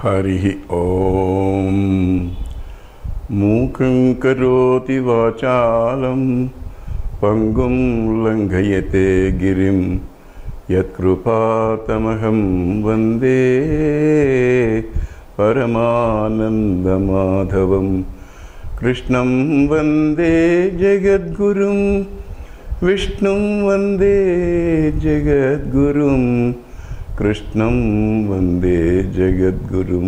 హరి ఓం మూకం కరోతి వాచాలం పంగుం లంఘయతే గిరిం యత్కృపాతమహం వందే పరమానందమాధవం కృష్ణం వందే జగద్గురుం విష్ణుం వందే జగద్గురుం కృష్ణం వందే జగద్గురుం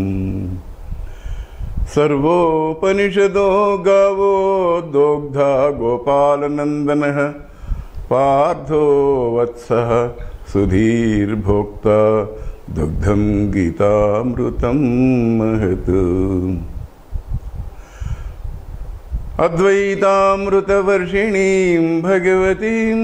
సర్వోపనిషదో గావో దోగ్ధా గోపాలనందన పార్థో వత్స సుధీర్భోక్త దుగ్ధం గీతామృతం మహత్ అద్వైతామృతవర్షిణీం భగవతీం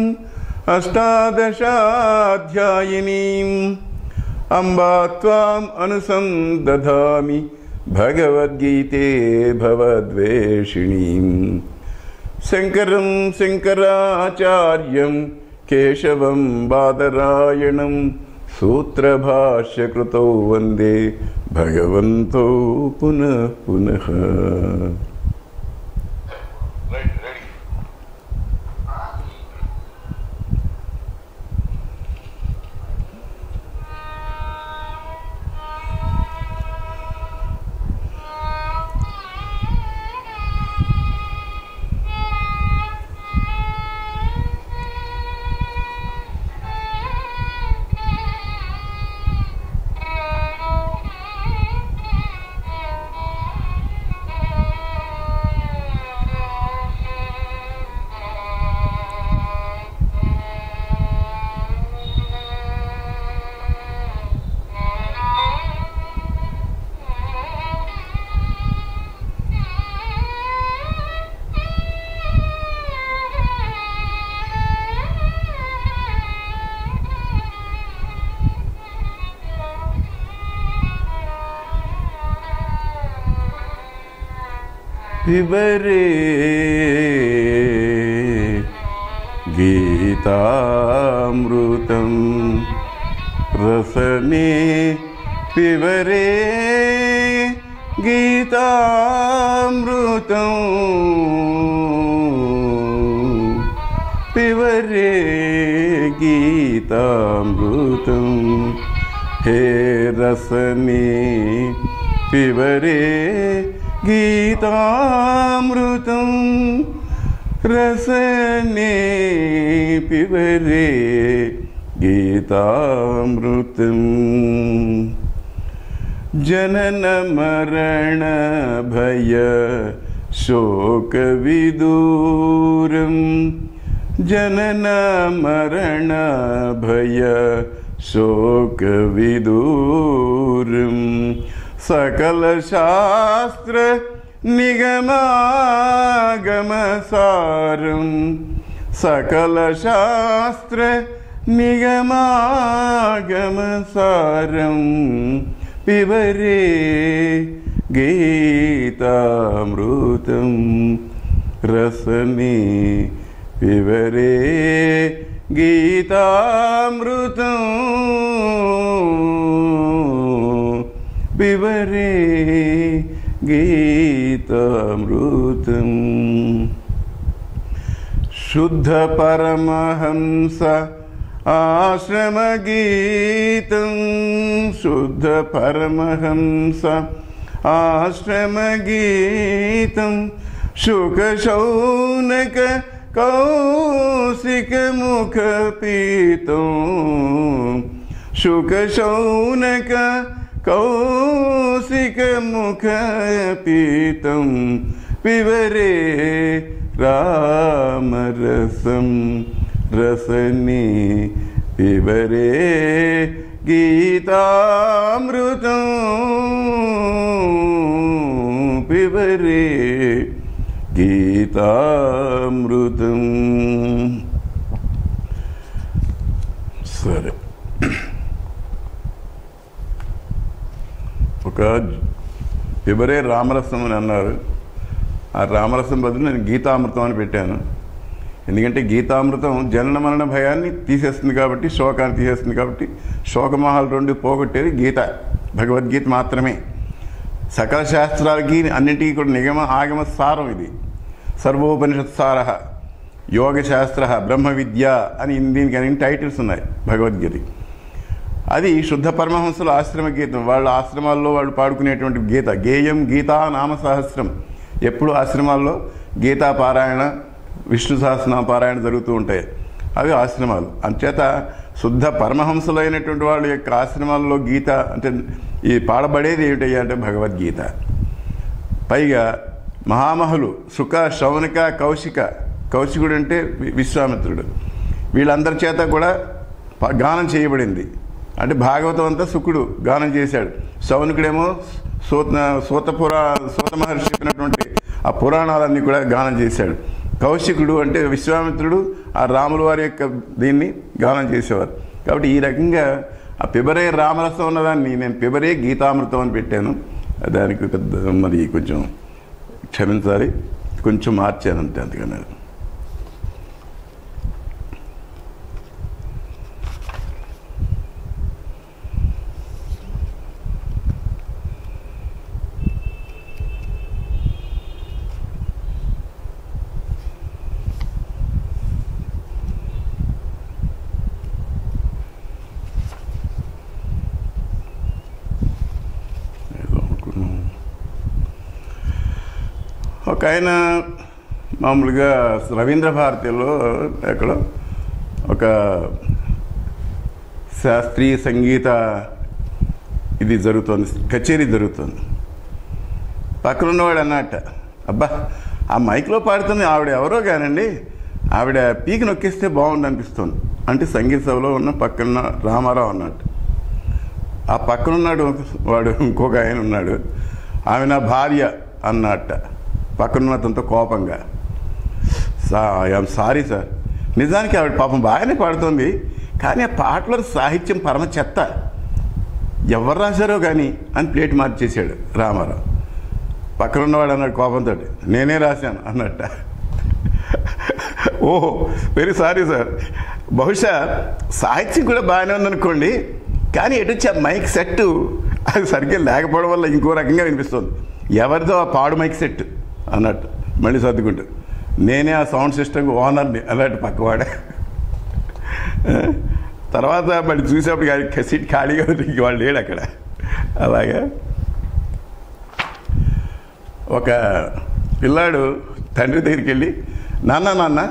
అష్టాదశాధ్యాయినీం అంబా త్వాం అనుసందధామి భగవద్గీతే భవద్వేషిణీం శంకరం శంకరాచార్యం కేశవం బాదరాయణం సూత్రభాష్యకృతౌ వందే భగవంతో పునః పునః పిబరే గీతామృతం రసమే పిబరే గీతామృతం పిబరే గీతామృతం హే రసమే పిబరే గీతామృతం రసనే పిబరే గీతామృతం జనన మరణ భయ శోక విదూరం జనన మరణ భయ శోక విదూరం సకల శాస్త్ర నిగమాగమసారం సకల శాస్త్ర నిగమాగమసారం పిబరే గీతామృతం రసమే పిబరే గీతామృతం పిబరే గీతామృతం శుద్ధ పరమహంస ఆశ్రమగీతం శుద్ధ పరమహంస ఆశ్రమగీతం శుకశౌనక కౌశికముఖపీతం శుకశౌనక కౌశికముఖపీతం పిబరే రామరసం రసని పిబరే గీతామృతం పిబరే గీతామృతం సరే ఒక పిబరే రామరసం అని అన్నారు ఆ రామరసం బదులు నేను గీతామృతం అని పెట్టాను ఎందుకంటే గీతామృతం జనన మరణ భయాన్ని తీసేస్తుంది కాబట్టి శోకాన్ని తీసేస్తుంది కాబట్టి శోకమహాలు రెండు పోగొట్టేది గీత భగవద్గీత మాత్రమే సకల శాస్త్రాలకి అన్నిటికీ కూడా నిగమ ఆగమ సారం ఇది సర్వోపనిషత్ సార యోగ శాస్త్ర బ్రహ్మ విద్య అని దీనికి అన్ని టైటిల్స్ ఉన్నాయి భగవద్గీత అది శుద్ధ పరమహంసుల ఆశ్రమ గీతం వాళ్ళ ఆశ్రమాల్లో వాళ్ళు పాడుకునేటువంటి గీత గేయం గీతా నామ సహస్రం ఎప్పుడు ఆశ్రమాల్లో గీతా పారాయణ విష్ణు సహస్రనామ పారాయణ జరుగుతూ ఉంటాయి అవి ఆశ్రమాలు అంచేత శుద్ధ పరమహంసులైనటువంటి వాళ్ళ యొక్క ఆశ్రమాల్లో గీత అంటే ఈ పాడబడేది ఏమిటయ్యా అంటే భగవద్గీత పైగా మహామహులు సుఖ శౌనక కౌశిక కౌశికుడు అంటే వి- విశ్వామిత్రుడు వీళ్ళందరి చేత కూడా ప- గానం చేయబడింది అంటే భాగవతం అంతా శుకుడు గానం చేశాడు శౌనకుడేమో సూత సూత పురా సూత మహర్షి చెప్పినటువంటి ఆ పురాణాలన్నీ కూడా గానం చేశాడు కౌశికుడు అంటే విశ్వామిత్రుడు ఆ రాముల వారి యొక్క దీన్ని గానం చేసేవారు కాబట్టి ఈ రకంగా ఆ పిబరే రామరసం ఉన్నదాన్ని నేను పిబరే గీతామృతం అని పెట్టాను దానికి పెద్ద మరి కొంచెం క్షమించాలి కొంచెం మార్చాను అంతే అందుకని ఏదో అనుకున్నాం. ఒక ఆయన మామూలుగా రవీంద్ర భారతిలో ఎక్కడ ఒక శాస్త్రీయ సంగీత ఇది జరుగుతుంది కచేరీ జరుగుతుంది పక్కన ఉన్నవాడు అన్నట్ట అబ్బా ఆ మైక్లో పాడుతుంది ఆవిడ ఎవరో కానండి ఆవిడ పీకి నొక్కిస్తే బాగుండు అనిపిస్తుంది అంటే సంగీత సభలో ఉన్న పక్కన రామారావు అన్నట్టు ఆ పక్కన ఉన్నాడు వాడు ఇంకొక ఆయన ఉన్నాడు ఆమె నా భార్య అన్నట్ట పక్కన అతనితో కోపంగా సా ఐఎమ్ సారీ సార్ నిజానికి ఆవిడ పాపం బాగానే పాడుతుంది కానీ ఆ పాటలో సాహిత్యం పరమ చెత్త ఎవరు రాశారో కానీ అని ప్లేట్ మార్చేశాడు రామారావు పక్కన ఉన్నవాడు అన్నాడు కోపంతో నేనే రాశాను అన్నట్ట ఓహో వెరీ సారీ సార్ బహుశా సాహిత్యం కూడా బాగానే ఉందనుకోండి కానీ ఎటు వచ్చి ఆ మైక్ సెట్ అది సరిగ్గా లేకపోవడం వల్ల ఇంకో రకంగా వినిపిస్తుంది ఎవరిదో ఆ పాడు మైక్ సెట్ అన్నట్టు మళ్ళీ సర్దుకుంటూ నేనే ఆ సౌండ్ సిస్టమ్ ఓనర్ని అన్నట్టు పక్కవాడే తర్వాత మళ్ళీ చూసేప్పుడు సీట్ ఖాళీగా ఉంది ఇంక వాళ్ళు లేడు అక్కడ అలాగా ఒక పిల్లాడు తండ్రి దగ్గరికి వెళ్ళి నాన్న నాన్న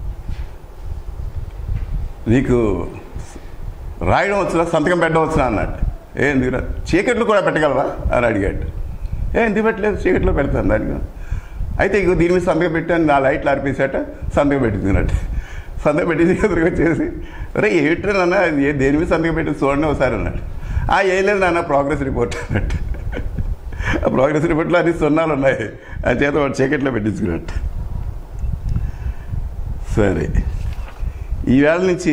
నీకు రాయడం వచ్చినా సంతకం పెట్టడం వచ్చినా అన్నట్టు ఏ ఎందుకు చీకట్లు కూడా పెట్టగలవా అని అడిగాడు ఏ ఎందుకు పెట్టలేదు చీకట్లో పెడతాను దానికి అయితే ఇగో దీని మీద సంతకం పెట్టాను నా లైట్లు ఆర్పేసాట సంతకం పెట్టిందినట్టు సంతకం పెట్టింది ఎదురుగా వచ్చేసి అరే ఏమిటి నాన్న అది ఏ దేని మీద సంతకం పెట్టి చూడండి ఒకసారి అన్నాడు ఆ ఏం లేదు నాన్న ప్రోగ్రెస్ రిపోర్ట్ అన్నట్టు ఆ ప్రోగ్రెస్ రిపోర్ట్లో అన్ని సున్నాలు ఉన్నాయి ఆ చేత వాడు చీకట్లో పెట్టించుకున్నట్టు సరే ఈవేళ నుంచి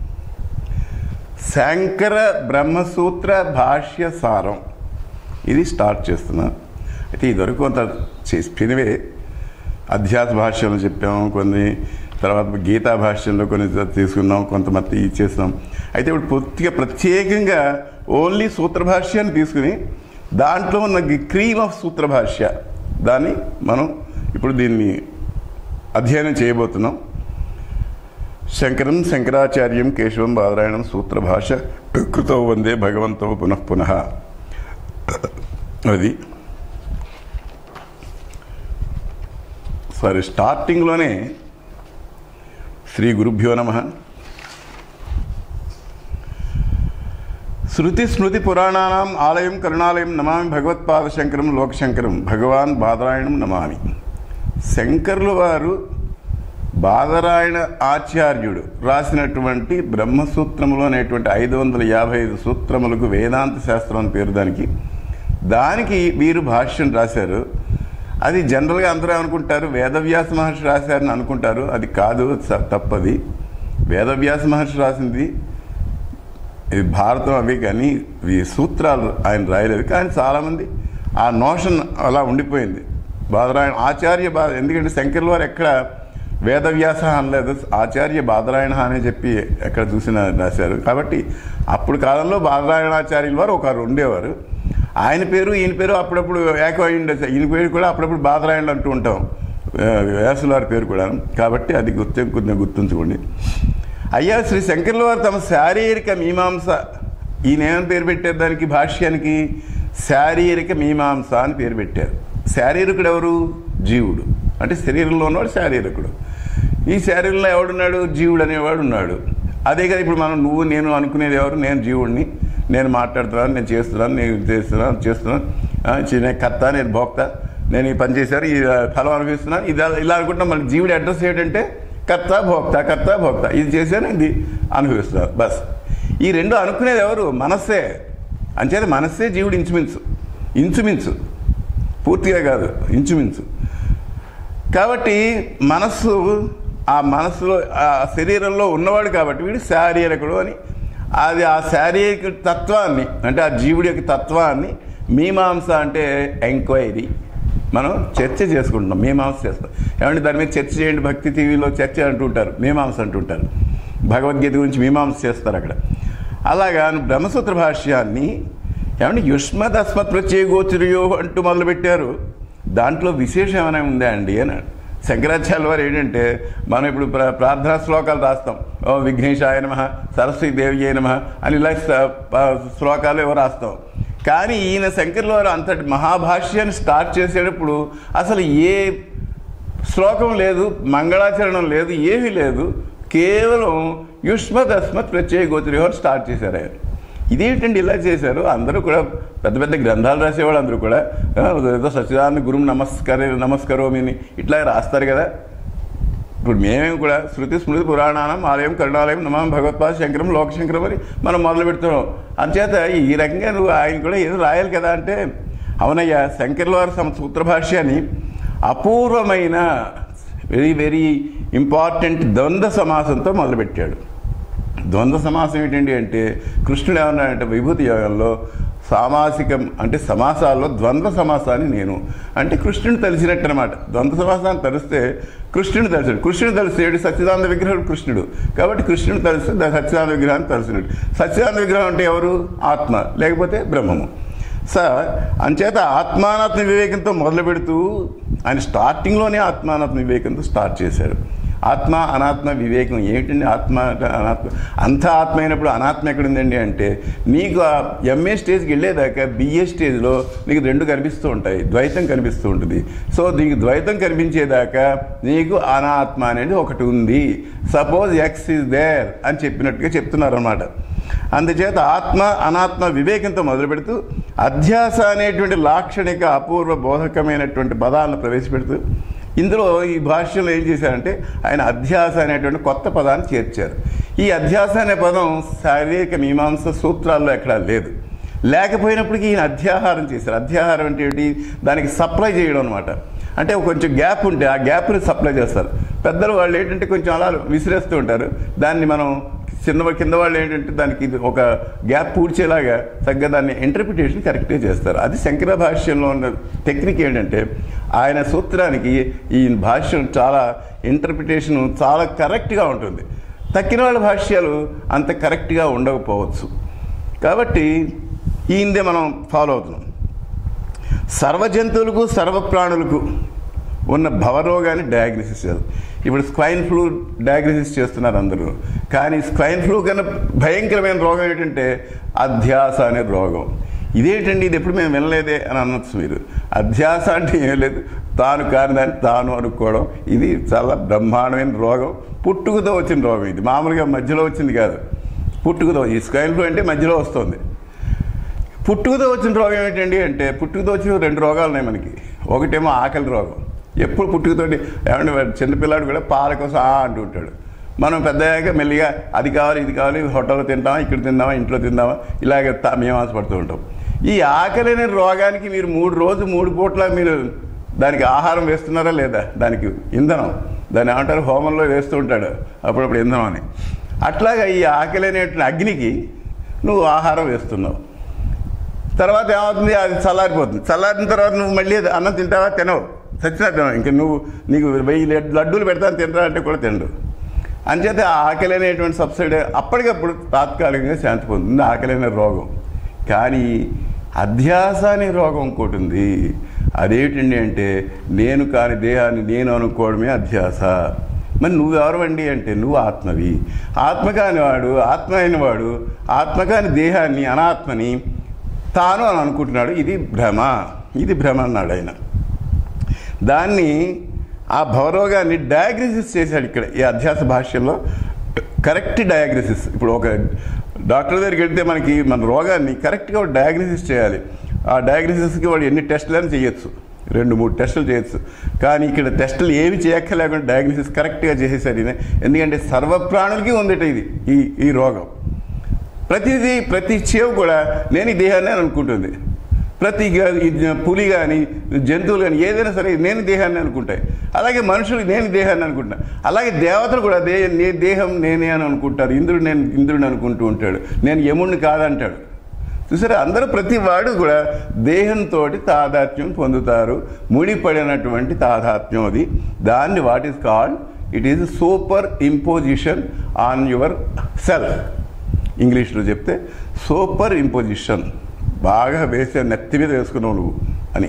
శంకర బ్రహ్మసూత్ర భాష్య సారం ఇది స్టార్ట్ చేస్తున్నా అయితే ఇదివరకు కొంత చెప్పినవే అధ్యాస భాష్యంలో చెప్పాము కొన్ని తర్వాత గీతా భాష్యంలో కొన్ని తీసుకున్నాం కొంతమంది ఇచ్చేస్తున్నాం అయితే ఇప్పుడు పూర్తిగా ప్రత్యేకంగా ఓన్లీ సూత్ర భాష్యాన్ని తీసుకుని దాంట్లో ఉన్న క్రీమ్ ఆఫ్ సూత్ర భాష్య దాన్ని మనం ఇప్పుడు దీన్ని అధ్యయనం చేయబోతున్నాం శంకరం శంకరాచార్యం కేశవం బాదరాయణం సూత్ర భాష కృతో వందే భగవంతో పునః పునః అది సరే స్టార్టింగ్లోనే శ్రీ గురుభ్యో నమ శృతి స్మృతి పురాణానాం ఆలయం కరుణాలయం నమామి భగవత్పాద శంకరం లోకశంకరం భగవాన్ బాదరాయణం నమామి శంకర్లు వారు బాదరాయణ ఆచార్యుడు రాసినటువంటి బ్రహ్మసూత్రములు అనేటువంటి ఐదు వందల యాభై ఐదు సూత్రములకు వేదాంత శాస్త్రం అని పేరు దానికి దానికి వీరు భాష్యం రాశారు అది జనరల్గా అందరూ అనుకుంటారు వేదవ్యాస మహర్షి రాశారని అనుకుంటారు అది కాదు స- తప్పది వేదవ్యాస మహర్షి రాసింది ఇది భారతం అవి కానీ ఈ సూత్రాలు ఆయన రాయలేదు కానీ చాలామంది ఆ నోషన్ అలా ఉండిపోయింది బాదరాయణ ఆచార్య బా ఎందుకంటే శంకర్ల వారు ఎక్కడ వేదవ్యాస అనలేదు ఆచార్య బాదరాయణ అని చెప్పి ఎక్కడ చూసిన రాశారు కాబట్టి అప్పుడు కాలంలో బాదరాయణాచార్యుల వారు ఒకరు ఉండేవారు ఆయన పేరు ఈయన పేరు అప్పుడప్పుడు ఏకం అయి ఉండొచ్చు ఈయన పేరు కూడా అప్పుడప్పుడు బాధరాయండి అంటూ ఉంటాం ఈయన పేరు కూడా అప్పుడప్పుడు బాధరాయండి అంటూ ఉంటాం ఆ, వ్యాసుల వారి పేరు కూడా కాబట్టి అది గుర్తు కొద్దిగా గుర్తుంచుకోండి అయ్యా శ్రీ శంకర్ల వారు తమ శారీరక మీమాంస ఈయన ఏమని పేరు పెట్టారు దానికి భాష్యానికి శారీరక మీమాంస అని పేరు పెట్టారు శారీరకుడు ఎవరు జీవుడు అంటే శరీరంలో ఉన్నవాడు శారీరకుడు ఈ శరీరంలో ఎవడున్నాడు జీవుడు అనేవాడు ఉన్నాడు అదే కదా ఇప్పుడు మనం నువ్వు నేను అనుకునేది ఎవరు నేను జీవుడిని నేను మాట్లాడుతున్నాను నేను చేస్తున్నాను నేను ఇది చేస్తున్నాను చేస్తున్నాను ఆ, చి- నేను కర్త నేను భోక్త నేను ఈ పని చేశాను ఈ ఫలం అనుభవిస్తున్నాను ఇది ఇలా అనుకుంటున్నాం మనకి జీవుడి అడ్రస్ ఏంటంటే కర్త భోక్త కర్త భోక్త ఇది చేశాను ఇది అనుభవిస్తున్నాను బస్ ఈ రెండు అనుకునేది ఎవరు మనస్సే అంచేది మనస్సే జీవుడు ఇంచుమించు ఇంచుమించు పూర్తిగా కాదు ఇంచుమించు కాబట్టి మనస్సు ఆ మనస్సులో ఆ శరీరంలో ఉన్నవాడు కాబట్టి వీడు శారీరకుడు అని అది ఆ శారీరక తత్వాన్ని అంటే ఆ జీవుడి యొక్క తత్వాన్ని మీమాంస అంటే ఎంక్వైరీ మనం చర్చ చేసుకుంటున్నాం మీమాంస చేస్తాం ఏమంటే దాని మీద చర్చ చేయండి భక్తి టీవీలో చర్చ అంటుంటారు మీమాంస అంటుంటారు భగవద్గీత గురించి మీమాంస చేస్తారు అక్కడ అలాగా బ్రహ్మసూత్ర భాష్యాన్ని ఏమంటే యుష్మద్ అస్మత్ ప్రత్యేక గోచరియో అంటూ మొదలుపెట్టారు దాంట్లో విశేషం ఏమైనా ఉందా అండి అన్నాడు శంకరాచార్య వారు ఏంటంటే మనం ఇప్పుడు ప్ర ప్రార్థనా శ్లోకాలు రాస్తాం ఓ విఘ్నేశాయ నమ సరస్వతి దేవి నమ అని ఇలా స- ప- శ్లోకాలు ఏవో రాస్తాం కానీ ఈయన శంకర్ల వారు అంతటి మహాభాష్యాన్ని స్టార్ట్ చేసేటప్పుడు అసలు ఏ శ్లోకం లేదు మంగళాచరణం లేదు ఏమీ లేదు కేవలం యుష్మత్ అస్మత్ ప్రత్యేక గోత్రియోని స్టార్ట్ చేశారు ఆయన ఇదేంటండి ఇలా చేశారు అందరూ కూడా పెద్ద పెద్ద గ్రంథాలు రాసేవాళ్ళు అందరూ కూడా ఆ, ఏదో సచిదానంద గురువు నమస్కార నమస్కరోమిని ఇట్లా రాస్తారు కదా ఇప్పుడు మేమేం కూడా శృతి స్మృతి పురాణానం ఆలయం కరుణాలయం నమం భగవత్పాద శంకరం లోకశంకరం అని మనం మొదలు పెడుతున్నాం అంచేత ఈ రకంగా నువ్వు ఆయన కూడా ఏదో రాయాలి కదా అంటే అవునయ్యా శంకర్ల వారి సమ సూత్ర భాష్యాన్ని అపూర్వమైన వెరీ వెరీ ఇంపార్టెంట్ ద్వంద్వ సమాసంతో మొదలుపెట్టాడు ద్వంద్వ సమాసం ఏంటండి అంటే కృష్ణుడు ఏమన్నాడంటే విభూతి యోగంలో సామాసికం అంటే సమాసాల్లో ద్వంద్వ సమాసాన్ని నేను అంటే కృష్ణుని తెలిసినట్టు అనమాట ద్వంద్వ సమాసాన్ని తెలిస్తే కృష్ణుని తెలిసాడు కృష్ణుని తెలిసేడు సచ్చిదానంద విగ్రహుడు కృష్ణుడు కాబట్టి కృష్ణుని తెలిస్తే దాని సచ్చిదానంద విగ్రహాన్ని తెలిసినట్టు సచ్చిదానంద విగ్రహం అంటే ఎవరు ఆత్మ లేకపోతే బ్రహ్మము స అంచేత ఆత్మానాత్మ వివేకంతో మొదలు పెడుతూ ఆయన స్టార్టింగ్లోనే ఆత్మానాత్మ వివేకంతో స్టార్ట్ చేశారు ఆత్మ అనాత్మ వివేకం ఏమిటండి ఆత్మ అనాత్మ అంత ఆత్మ అయినప్పుడు అనాత్మ ఎక్కడుందండి అంటే నీకు ఆ ఎంఏ స్టేజ్కి వెళ్ళేదాకా బిఏ స్టేజ్లో నీకు రెండు కనిపిస్తూ ఉంటాయి ద్వైతం కనిపిస్తూ ఉంటుంది సో నీకు ద్వైతం కనిపించేదాకా నీకు అనాత్మ అనేది ఒకటి ఉంది సపోజ్ ఎక్స్ ఇస్ దేర్ అని చెప్పినట్టుగా చెప్తున్నారు అన్నమాట అందుచేత ఆత్మ అనాత్మ వివేకంతో మొదలు పెడుతూ అధ్యాస అనేటువంటి లాక్షణిక అపూర్వ బోధకమైనటువంటి పదాలను ప్రవేశపెడుతూ ఇందులో ఈ భాష్యంలో ఏం చేశారంటే ఆయన అధ్యాస అనేటువంటి కొత్త పదాన్ని చేర్చారు ఈ అధ్యాస అనే పదం శారీరక మీమాంస సూత్రాల్లో ఎక్కడా లేదు లేకపోయినప్పటికీ ఈయన అధ్యాహారం చేశారు అధ్యాహారం అంటే ఏంటి దానికి సప్లై చేయడం అనమాట అంటే కొంచెం గ్యాప్ ఉంటే ఆ గ్యాప్ని సప్లై చేస్తారు పెద్దలు వాళ్ళు ఏంటంటే కొంచెం అలా విసిరేస్తూ ఉంటారు దాన్ని మనం చిన్న కింద వాళ్ళు ఏంటంటే దానికి ఇది ఒక గ్యాప్ పూడ్చేలాగా తగ్గ దాన్ని ఇంటర్ప్రిటేషన్ కరెక్ట్గా చేస్తారు అది శంకర భాష్యంలో ఉన్న టెక్నిక్ ఏంటంటే ఆయన సూత్రానికి ఈ భాష్యం చాలా ఇంటర్ప్రిటేషన్ చాలా కరెక్ట్గా ఉంటుంది తక్కిన వాళ్ళ భాష్యాలు అంత కరెక్ట్గా ఉండకపోవచ్చు కాబట్టి ఈయనదే మనం ఫాలో అవుతున్నాం సర్వ జంతువులకు సర్వ ప్రాణులకు ఉన్న భవరోగాన్ని డయాగ్నోసిస్ చేస్తారు ఇప్పుడు స్క్వైన్ ఫ్లూ డయాగ్నోసిస్ చేస్తున్నారు అందరూ కానీ స్క్వైన్ ఫ్లూ కన్నా భయంకరమైన రోగం ఏంటంటే అధ్యాస అనే రోగం ఇదేంటండి ఇది ఎప్పుడు మేము వినలేదే అని అనొచ్చు మీరు అధ్యాస అంటే ఏం లేదు తాను కాని దాన్ని తాను అనుకోవడం ఇది చాలా బ్రహ్మాండమైన రోగం పుట్టుకతో వచ్చిన రోగం ఇది మామూలుగా మధ్యలో వచ్చింది కాదు పుట్టుకతో ఈ స్క్వైన్ ఫ్లూ అంటే మధ్యలో వస్తుంది పుట్టుకతో వచ్చిన రోగం ఏంటండి అంటే పుట్టుకతో వచ్చిన రెండు రోగాలు ఉన్నాయి మనకి ఒకటేమో ఆకలి రోగం ఎప్పుడు పుట్టుకతోటి ఏమంటే వాడు చిన్నపిల్లాడు కూడా పాల కోసం ఆ అంటూ ఉంటాడు మనం పెద్దయ్యాక మెల్లిగా అది కావాలి ఇది కావాలి హోటల్లో తింటామా ఇక్కడ తిందామా ఇంట్లో తిందామా ఇలాగ త- మేము ఆశపడుతూ ఉంటాం ఈ ఆకలి అనే రోగానికి మీరు మూడు రోజు మూడు పూట్ల మీరు దానికి ఆహారం వేస్తున్నారా లేదా దానికి ఇంధనం దాన్ని ఏమంటారు హోమంలో వేస్తూ ఉంటాడు అప్పుడప్పుడు ఇంధనం అని అట్లాగా ఈ ఆకలి అనేటువంటి అగ్నికి నువ్వు ఆహారం వేస్తున్నావు తర్వాత ఏమవుతుంది అది చల్లారిపోతుంది చల్లారిన తర్వాత నువ్వు మళ్ళీ అది అన్నం తింటావా తినవు చచ్చినా తినవు ఇంకా నువ్వు నీకు వెయ్యి లడ్- లడ్డూలు పెడతాను తింటా అంటే కూడా తినడు అంచేత ఆ ఆకలి అనేటువంటి సబ్సిడీ అప్పటికప్పుడు తాత్కాలికంగా శాంతి పొందుతుంది ఆకలి అనే రోగం కానీ అధ్యాస అనే రోగం ఇంకోటి ఉంది అదేమిటండి అంటే నేను కాని దేహాన్ని నేను అనుకోవడమే అధ్యాస మరి నువ్వెవరవండి అంటే నువ్వు ఆత్మవి ఆత్మ కానివాడు ఆత్మ అయినవాడు ఆత్మ కాని దేహాన్ని అనాత్మని తాను అని అనుకుంటున్నాడు ఇది భ్రమ ఇది భ్రమ అన్నాడు ఆయన దాన్ని ఆ భవరోగాన్ని డయాగ్నోసిస్ చేశాడు ఇక్కడ ఈ అధ్యాస భాష్యంలో కరెక్ట్ డయాగ్నోసిస్ ఇప్పుడు ఒక డాక్టర్ దగ్గరికి వెళ్తే మనకి మన రోగాన్ని కరెక్ట్గా డయాగ్నోసిస్ చేయాలి ఆ డయాగ్నోసిస్కి వాడు ఎన్ని టెస్టులని చేయొచ్చు రెండు మూడు టెస్టులు చేయొచ్చు కానీ ఇక్కడ టెస్టులు ఏమి చేయక్కర్లేకుండా డయాగ్నోసిస్ కరెక్ట్గా చేసేసారు ఈయన ఎందుకంటే సర్వప్రాణులకి ఉందట ఇది ఈ ఈ రోగం ప్రతిదీ ప్రతి చేవు కూడా నేను ఈ దేహాన్ని అని అనుకుంటుంది ప్రతి గ- ఈ జ- పులి కానీ జంతువులు కానీ ఏదైనా సరే నేను దేహాన్ని అనుకుంటాయి అలాగే మనుషులు నేను దేహాన్ని అనుకుంటా అలాగే దేవతలు కూడా దే నే దేహం నేనే అని అనుకుంటారు ఇంద్రుడు నేను ఇంద్రుడిని అనుకుంటూ ఉంటాడు నేను యముడిని కాదంటాడు చూసారా అందరూ ప్రతి వాడు కూడా దేహంతో తాదాత్మ్యం పొందుతారు ముడిపడినటువంటి తాదాత్మ్యం అది దాన్ని what is called it is superimposition on yourself ఇంగ్లీష్లో చెప్తే సూపర్ ఇంపోజిషన్ బాగా వేసే నెత్తి మీద వేసుకున్నావు నువ్వు అని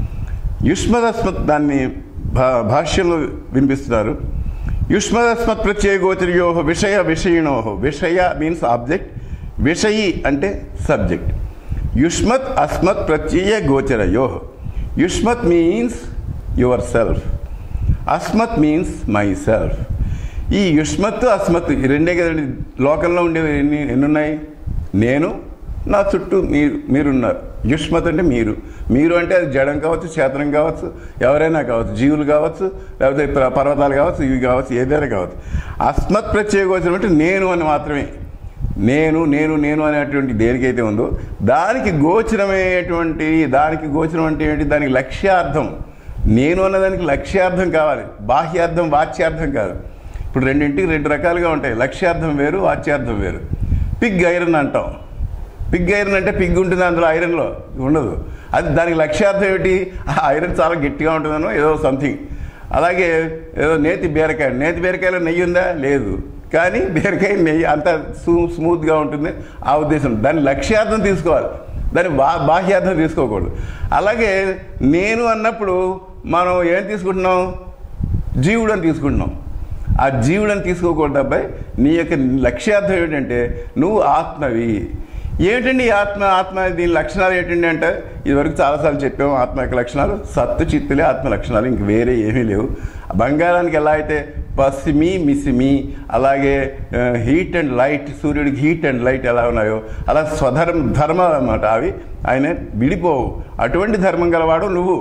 యుష్మదస్మత్ దాన్ని భా భాష్యంలో వినిపిస్తున్నారు యుష్మదస్మత్ ప్రత్యయ గోచర్యో విషయ విషయిణో విషయ మీన్స్ ఆబ్జెక్ట్ విషయి అంటే సబ్జెక్ట్ యుష్మత్ అస్మత్ ప్రత్యయ గోచరయో యుష్మత్ మీన్స్ యువర్ సెల్ఫ్ అస్మత్ మీన్స్ మై సెల్ఫ్ ఈ యుష్మత్ అస్మత్ ఈ రెండే కదండి లోకంలో ఉండేవి ఎన్ని ఎన్ని ఉన్నాయి నేను నా చుట్టూ మీరు మీరున్నారు యుష్మత్ అంటే మీరు మీరు అంటే అది జడం కావచ్చు చేతనం కావచ్చు ఎవరైనా కావచ్చు జీవులు కావచ్చు లేకపోతే ప- పర్వతాలు కావచ్చు ఇవి కావచ్చు ఏదైనా కావచ్చు అస్మత్ ప్రత్యేకవచనం అంటే నేను అని మాత్రమే నేను నేను నేను అనేటువంటి దేనికైతే ఉందో దానికి గోచరమయ్యేటువంటి దానికి గోచరం అంటే ఏంటి దానికి లక్ష్యార్థం నేను అన్నదానికి లక్ష్యార్థం కావాలి బాహ్యార్థం వాచ్యార్థం కాదు ఇప్పుడు రెండింటికి రెండు రకాలుగా ఉంటాయి లక్ష్యార్థం వేరు వాచ్యార్థం వేరు పిగ్ ఐరన్ అంటాం పిగ్ ఐరన్ అంటే పిగ్ ఉంటుంది అందులో ఐరన్లో ఉండదు అది దానికి లక్ష్యార్థం ఏమిటి ఆ ఐరన్ చాలా గట్టిగా ఉంటుందనో ఏదో సంథింగ్ అలాగే ఏదో నేతి బీరకాయ నేతి బీరకాయలో నెయ్యి ఉందా లేదు కానీ బీరకాయ నెయ్యి అంత స్మూ స్మూత్గా ఉంటుంది ఆ ఉద్దేశం దాని లక్ష్యార్థం తీసుకోవాలి దాని బా బాహ్యార్థం తీసుకోకూడదు అలాగే నేను అన్నప్పుడు మనం ఏం తీసుకుంటున్నాం జీవుడు అని తీసుకుంటున్నాం ఆ జీవుడని తీసుకోకూడదు అబ్బాయి నీ యొక్క లక్ష్యార్థం ఏంటంటే నువ్వు ఆత్మవి ఏమిటండి ఈ ఆత్మ ఆత్మ దీని లక్షణాలు ఏంటండి అంటే ఇదివరకు చాలాసార్లు చెప్పాము ఆత్మ యొక్క లక్షణాలు సత్తు చిత్తులే ఆత్మ లక్షణాలు ఇంక వేరే ఏమీ లేవు బంగారానికి ఎలా అయితే పసిమి మిసిమి అలాగే హీట్ అండ్ లైట్ సూర్యుడికి హీట్ అండ్ లైట్ ఎలా ఉన్నాయో అలా స్వధర్మ ధర్మాలు అన్నమాట అవి ఆయన విడిపోవు అటువంటి ధర్మం గలవాడు నువ్వు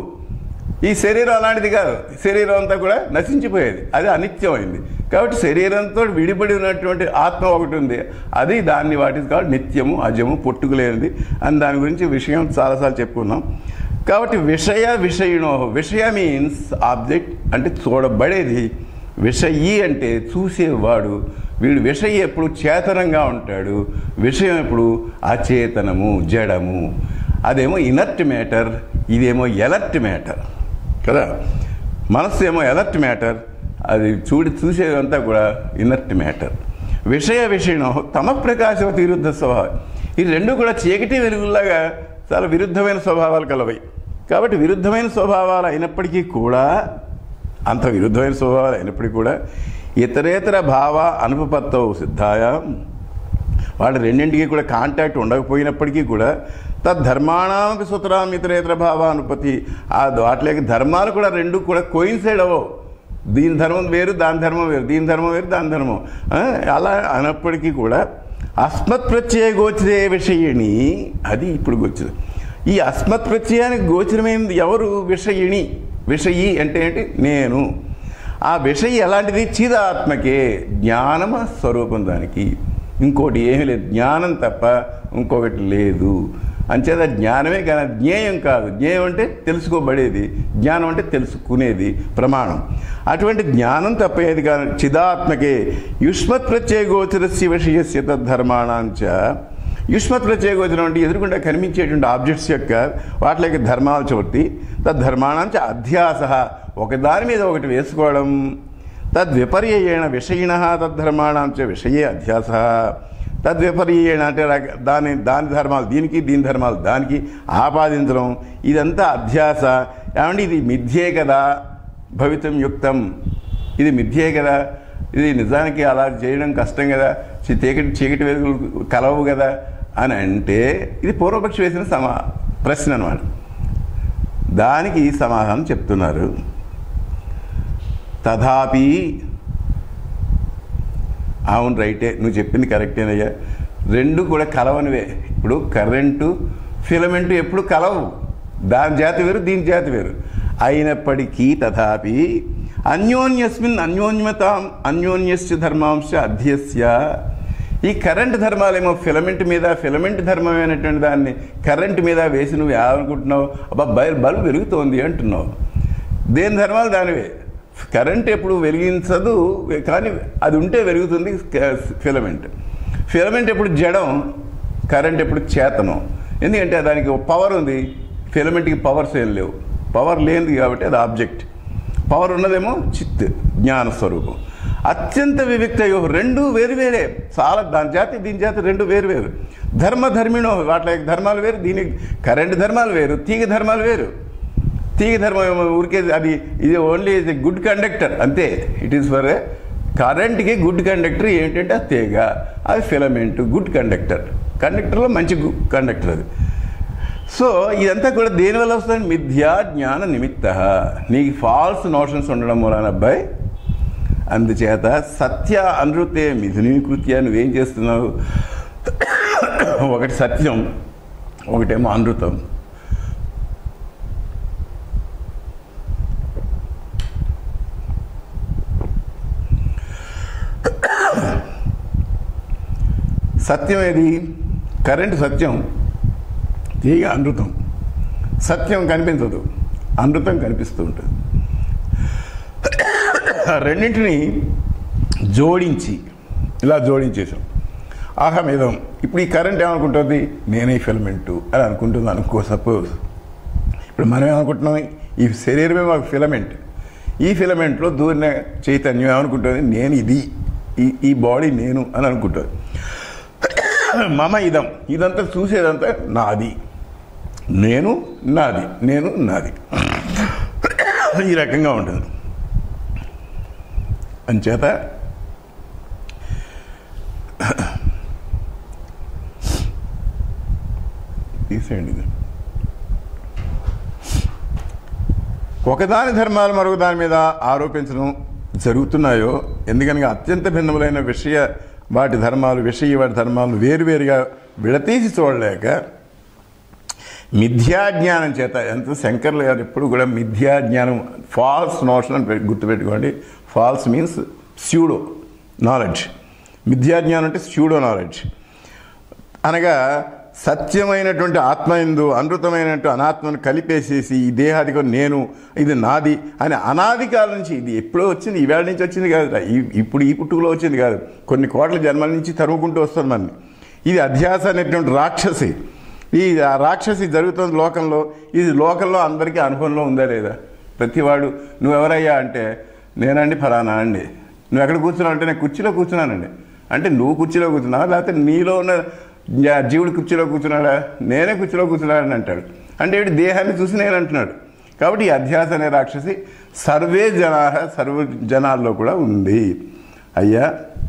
ఈ శరీరం అలాంటిది కాదు శరీరం అంతా కూడా నశించిపోయేది అది అనిత్యమైంది కాబట్టి శరీరంతో విడిపడి ఉన్నటువంటి ఆత్మ ఒకటి ఉంది అది దాన్ని వాటికి కాదు నిత్యము అజము పుట్టుకులేనిది అని దాని గురించి విషయం చాలాసార్లు చెప్పుకున్నాం కాబట్టి విషయ విషయిణో విషయ మీన్స్ ఆబ్జెక్ట్ అంటే చూడబడేది విషయి అంటే చూసేవాడు వీడు విషయి ఎప్పుడు చేతనంగా ఉంటాడు విషయం ఎప్పుడు అచేతనము జడము అదేమో ఇనర్ట్ మ్యాటర్ ఇదేమో ఎలర్ట్ మ్యాటర్ కదా మనస్సు ఏమో ఎలర్ట్ మ్యాటర్ అది చూడి చూసేదంతా కూడా ఇనర్ట్ మ్యాటర్ విషయ విషయం తమ ప్రకాశవతి విరుద్ధ స్వభావం ఈ రెండు కూడా చీకటి వెలుగులాగా చాలా విరుద్ధమైన స్వభావాలు కలవై కాబట్టి విరుద్ధమైన స్వభావాలు అయినప్పటికీ కూడా అంత విరుద్ధమైన స్వభావాలు అయినప్పటికీ కూడా ఇతరేతర భావ అనుపపత్తవు సిద్ధాయ వాళ్ళ రెండింటికి కూడా కాంటాక్ట్ ఉండకపోయినప్పటికీ కూడా తద్ధర్మాణానికి సుతరాం ఇతరేతర భావానుపతి ఆ వాటిలోకి ధర్మాలు కూడా రెండు కూడా కోయిన్సైడ్ అవ్వవు దీని ధర్మం వేరు దాని ధర్మం వేరు దీని ధర్మం వేరు దాని ధర్మం ఆ, అలా అన్నప్పటికీ కూడా అస్మత్ ప్రత్యయ గోచరే విషయిణి అది ఇప్పుడు గోచరం ఈ అస్మత్ ప్రత్యయానికి గోచరమైనది ఎవరు విషయిణి విషయి అంటే ఏంటి నేను ఆ విషయి ఎలాంటిది చిదాత్మకే జ్ఞానమ స్వరూపం దానికి ఇంకోటి ఏమీ లేదు జ్ఞానం తప్ప ఇంకొకటి లేదు అంచేత జ్ఞానమే కానీ జ్ఞేయం కాదు జ్ఞేయం అంటే తెలుసుకోబడేది జ్ఞానం అంటే తెలుసుకునేది ప్రమాణం అటువంటి జ్ఞానం తప్ప ఏది కాదు చిదాత్మకే యుష్మత్ ప్రత్యయ గోచరస్య విషయస్య తద్ధర్మాణాంచ యుష్మత్ ప్రత్యయ గోచరం అంటే ఎదురుకుండా కనిపించేటువంటి ఆబ్జెక్ట్స్ యొక్క వాటి యొక్క ధర్మాలు చోటి తద్ధర్మాణాంచ అధ్యాస ఒకదాని మీద ఒకటి వేసుకోవడం తద్విపర్యేణ విషయిణ తద్ధర్మాణాంచ విషయే అధ్యాస తద్విపరీయణ అంటే రక- దాని దాని ధర్మాలు దీనికి దీని ధర్మాలు దానికి ఆపాదించడం ఇదంతా అధ్యాస ఏమంటే ఇది మిథ్యే కదా భవితం యుక్తం ఇది మిథ్యే కదా ఇది నిజానికి అలా చేయడం కష్టం కదా చి- చీకటి చీకటి వెలుగులు కలవు కదా అని అంటే ఇది పూర్వపక్షి వేసిన సమా ప్రశ్న అనమాట దానికి ఈ సమాధానం చెప్తున్నారు తథాపి అవును రైటే నువ్వు చెప్పింది కరెక్టేనయ్యా రెండు కూడా కలవనివే ఇప్పుడు కరెంటు ఫిలమెంట్ ఎప్పుడు కలవు దాని జాతి వేరు దీని జాతి వేరు అయినప్పటికీ తథాపి అన్యోన్యస్మిన్ అన్యోన్యతాం అన్యోన్యస్య ధర్మాంశ అధ్యస్య ఈ కరెంట్ ధర్మాలేమో ఫిలమెంట్ మీద ఫిలమెంట్ ధర్మమైనటువంటి దాన్ని కరెంట్ మీద వేసి నువ్వు ఏమనుకుంటున్నావు అబ్బా బల్ బల్బు వెలుగుతోంది అంటున్నావు దేని ధర్మాలు దానివే కరెంట్ ఎప్పుడు వెలిగించదు కానీ అది ఉంటే వెలుగుతుంది ఫిలమెంట్ ఫిలమెంట్ ఎప్పుడు జడం కరెంట్ ఎప్పుడు చేతనం ఎందుకంటే దానికి పవర్ ఉంది ఫిలమెంట్కి పవర్స్ ఏం లేవు పవర్ లేనిది కాబట్టి అది ఆబ్జెక్ట్ పవర్ ఉన్నదేమో చిత్ జ్ఞాన స్వరూపం అత్యంత వివిక్తయో రెండు వేరు వేరే చాలా దాని జాతి దీని జాతి రెండు వేరు వేరు ధర్మ ధర్మిణో వాటి యొక్క ధర్మాలు వేరు దీనికి కరెంట్ ధర్మాలు వేరు తీగ ధర్మాలు వేరు తీగ ధర్మం ఏమో ఊరికే అది ఇది only is a good conductor అంతే ఇట్ ఈస్ ఫర్ కరెంట్కి గుడ్ కండక్టర్ ఏంటంటే ఆ తీగ అది ఫిలమెంట్ గుడ్ కండక్టర్ కండక్టర్లో మంచి కండక్టర్ అది సో ఇదంతా కూడా దేనివల్ల వస్తుంది మిథ్యా జ్ఞాన నిమిత్త నీకు ఫాల్స్ నోషన్స్ ఉండడం మూలాన అబ్బాయి అందుచేత సత్య అనృతే మిథునీకృత్య నువ్వేం చేస్తున్నావు ఒకటి సత్యం ఒకటేమో అనృతం సత్యం ఏది కరెంట్ సత్యం తీగ అనృతం సత్యం కనిపించదు అనృతం కనిపిస్తూ ఉంటుంది రెండింటిని జోడించి ఇలా జోడించేసాం అహమిదం ఇప్పుడు ఈ కరెంట్ ఏమనుకుంటుంది నేనే ఫిలమెంటు అని అనుకుంటుంది అనుకో సపోజ్ ఇప్పుడు మనం ఏమనుకుంటున్నాం ఈ శరీరమే మాకు ఫిలమెంట్ ఈ ఫిలమెంట్లో దూరిన చైతన్యం ఏమనుకుంటుంది నేను ఇది ఈ ఈ బాడీ నేను అని అనుకుంటుంది మమ ఇదం ఇదంతా చూసేదంతా నాది నేను నాది నేను నాది ఈ రకంగా ఉంటుంది అంచేత తీసేయండి ఇది ఒకదాని ధర్మాలు మరొక దాని మీద ఆరోపించడం జరుగుతున్నాయో ఎందుకనగా అత్యంత భిన్నములైన విషయ వాటి ధర్మాలు విషయ వాటి ధర్మాలు వేరువేరుగా విడతీసి చూడలేక మిథ్యాజ్ఞానం చేత ఎంత శంకర్లు గారు ఎప్పుడు కూడా మిథ్యాజ్ఞానం ఫాల్స్ నోషన్ అని పె- గుర్తుపెట్టుకోండి ఫాల్స్ మీన్స్ స్యూడో నాలెడ్జ్ మిథ్యాజ్ఞానం అంటే స్యూడో నాలెడ్జ్ అనగా సత్యమైనటువంటి ఆత్మ ఎందు అనృతమైనటువంటి అనాత్మను కలిపేసేసి ఈ దేహాదిగా నేను ఇది నాది అని అనాది కాలం నుంచి ఇది ఎప్పుడో వచ్చింది ఈవేళ నుంచి వచ్చింది కాదు ఇప్పుడు ఈ పుట్టుకలో వచ్చింది కాదు కొన్ని కోట్ల జన్మల నుంచి తరుముకుంటూ వస్తుంది మనని ఇది అధ్యాస అనేటువంటి రాక్షసి ఈ ఆ రాక్షసి జరుగుతున్న లోకంలో ఇది లోకంలో అందరికీ అనుభవంలో ఉందా లేదా ప్రతివాడు నువ్వెవరయ్యా అంటే నేనండి ఫలానా అండి నువ్వు ఎక్కడ కూర్చున్నావు అంటే నేను కుర్చీలో కూర్చున్నానండి అంటే నువ్వు కుర్చీలో కూర్చున్నావా లేకపోతే నీలో ఉన్న జా- జీవుడు కుర్చీలో కూర్చున్నాడా నేనే కుర్చీలో కూర్చున్నాడని అంటాడు అంటే వీడు దేహాన్ని చూసి నేను అంటున్నాడు కాబట్టి ఈ అధ్యాస అనే రాక్షసి సర్వే జనా సర్వ జనాల్లో కూడా ఉంది అయ్యా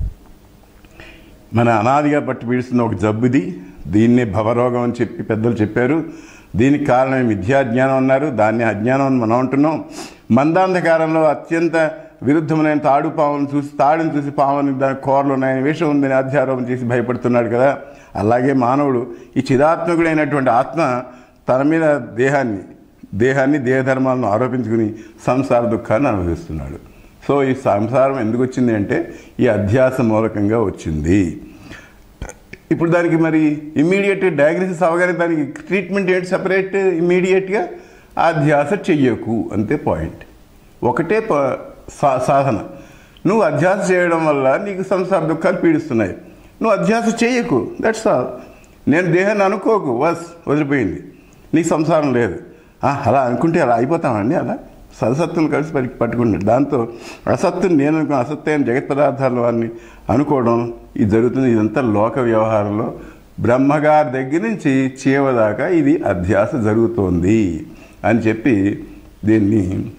మన అనాదిగా పట్టి పీడిస్తున్న ఒక జబ్బుది దీన్నే భవరోగం అని చెప్పి పెద్దలు చెప్పారు దీనికి కారణం విద్యాజ్ఞానం అన్నారు దాన్ని అజ్ఞానం అని మనం అంటున్నాం మందాంధకారంలో అత్యంత విరుద్ధమైన తాడు పామును చూసి తాడుని చూసి పాముని దాని కోరలు ఉన్నాయని విషయం ఉందని అధ్యారోపణ చేసి భయపడుతున్నాడు కదా అలాగే మానవుడు ఈ చిదాత్మకుడైనటువంటి ఆత్మ తన మీద దేహాన్ని దేహాన్ని దేహధర్మాలను ఆరోపించుకుని సంసార దుఃఖాన్ని అనుభవిస్తున్నాడు సో ఈ సంసారం ఎందుకు వచ్చింది అంటే ఈ అధ్యాస మూలకంగా వచ్చింది ఇప్పుడు దానికి మరి ఇమ్మీడియట్ డయాగ్నోసిస్ అవగానే దానికి ట్రీట్మెంట్ ఏంటి సపరేట్ ఇమ్మీడియట్గా ఆ ధ్యాస చెయ్యకు అంతే పాయింట్ ఒకటే ప- సా- సాధన నువ్వు అధ్యాస చేయడం వల్ల నీకు సంసార దుఃఖాలు పీడిస్తున్నాయి నువ్వు అధ్యాస చేయకు దట్స్ ఆల్ నేను దేహాన్ని అనుకోకు బస్ వదిలిపోయింది నీకు సంసారం లేదు ఆ, అలా అనుకుంటే అలా అయిపోతామండి అలా సదసత్తులు కలిసి పట్టి పట్టుకుంటాడు దాంతో అసత్తుని నేను అనుకున్న అసత్యమైన జగత్ పదార్థాలు వారిని అనుకోవడం ఇది జరుగుతుంది ఇదంతా లోక వ్యవహారంలో బ్రహ్మగారి దగ్గర నుంచి చీవ దాకా ఇది అధ్యాస జరుగుతోంది అని చెప్పి దీన్ని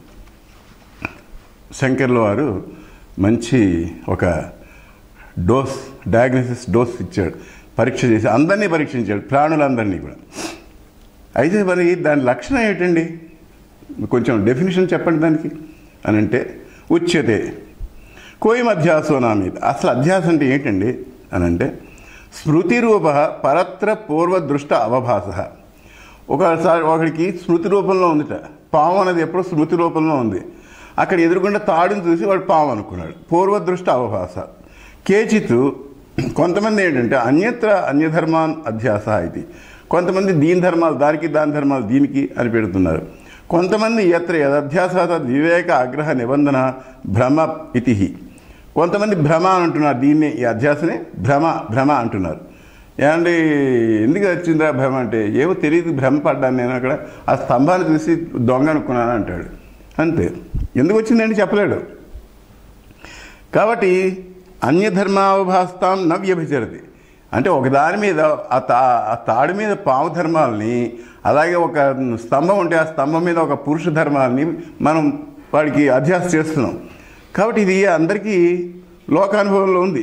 శంకర్ల వారు మంచి ఒక డోస్ డయాగ్నోసిస్ డోస్ ఇచ్చాడు పరీక్ష చేసి అందరినీ పరీక్షించాడు ప్రాణులందరినీ కూడా అయితే మరి దాని లక్షణం ఏంటండి కొంచెం డెఫినేషన్ చెప్పండి దానికి అని అంటే ఉచ్యతే కోయం అధ్యాసో నా మీద అసలు అధ్యాసం అంటే ఏంటండి అని అంటే స్మృతి రూప పరత్ర పూర్వదృష్ట అవభాస ఒకసారి ఒకడికి స్మృతి రూపంలో ఉందిట పాము అనేది ఎప్పుడో స్మృతి రూపంలో ఉంది అక్కడ ఎదురుకుండా తాడుని చూసి వాడు పాము అనుకున్నాడు పూర్వదృష్ట అవభాస కేచిత్ కొంతమంది ఏంటంటే అన్యత్ర అన్యధర్మాన్ అధ్యాస ఇది కొంతమంది దీని ధర్మాలు దానికి దాని ధర్మాలు దీనికి అని పెడుతున్నారు కొంతమంది ఎత్ర యదధ్యాస వివేక ఆగ్రహ నిబంధన భ్రమ ఇతి కొంతమంది భ్రమ అని అంటున్నారు దీన్ని ఈ అధ్యాసనే భ్రమ భ్రమ అంటున్నారు ఏమండి ఎందుకు వచ్చిందా భ్రమ అంటే ఏమో తెలియదు భ్రమ పడ్డాను నేను అక్కడ ఆ స్తంభాన్ని చూసి దొంగ అనుకున్నాను అంటాడు అంతే ఎందుకు వచ్చిందండి చెప్పలేడు కాబట్టి అన్యధర్మావభాస్తాం న వ్యభిచరతి అంటే ఒకదాని మీద ఆ తా ఆ తాడు మీద పాము ధర్మాలని అలాగే ఒక స్తంభం ఉంటే ఆ స్తంభం మీద ఒక పురుష ధర్మాలని మనం వాడికి అధ్యాస చేస్తున్నాం కాబట్టి ఇది అందరికీ లోకానుభవంలో ఉంది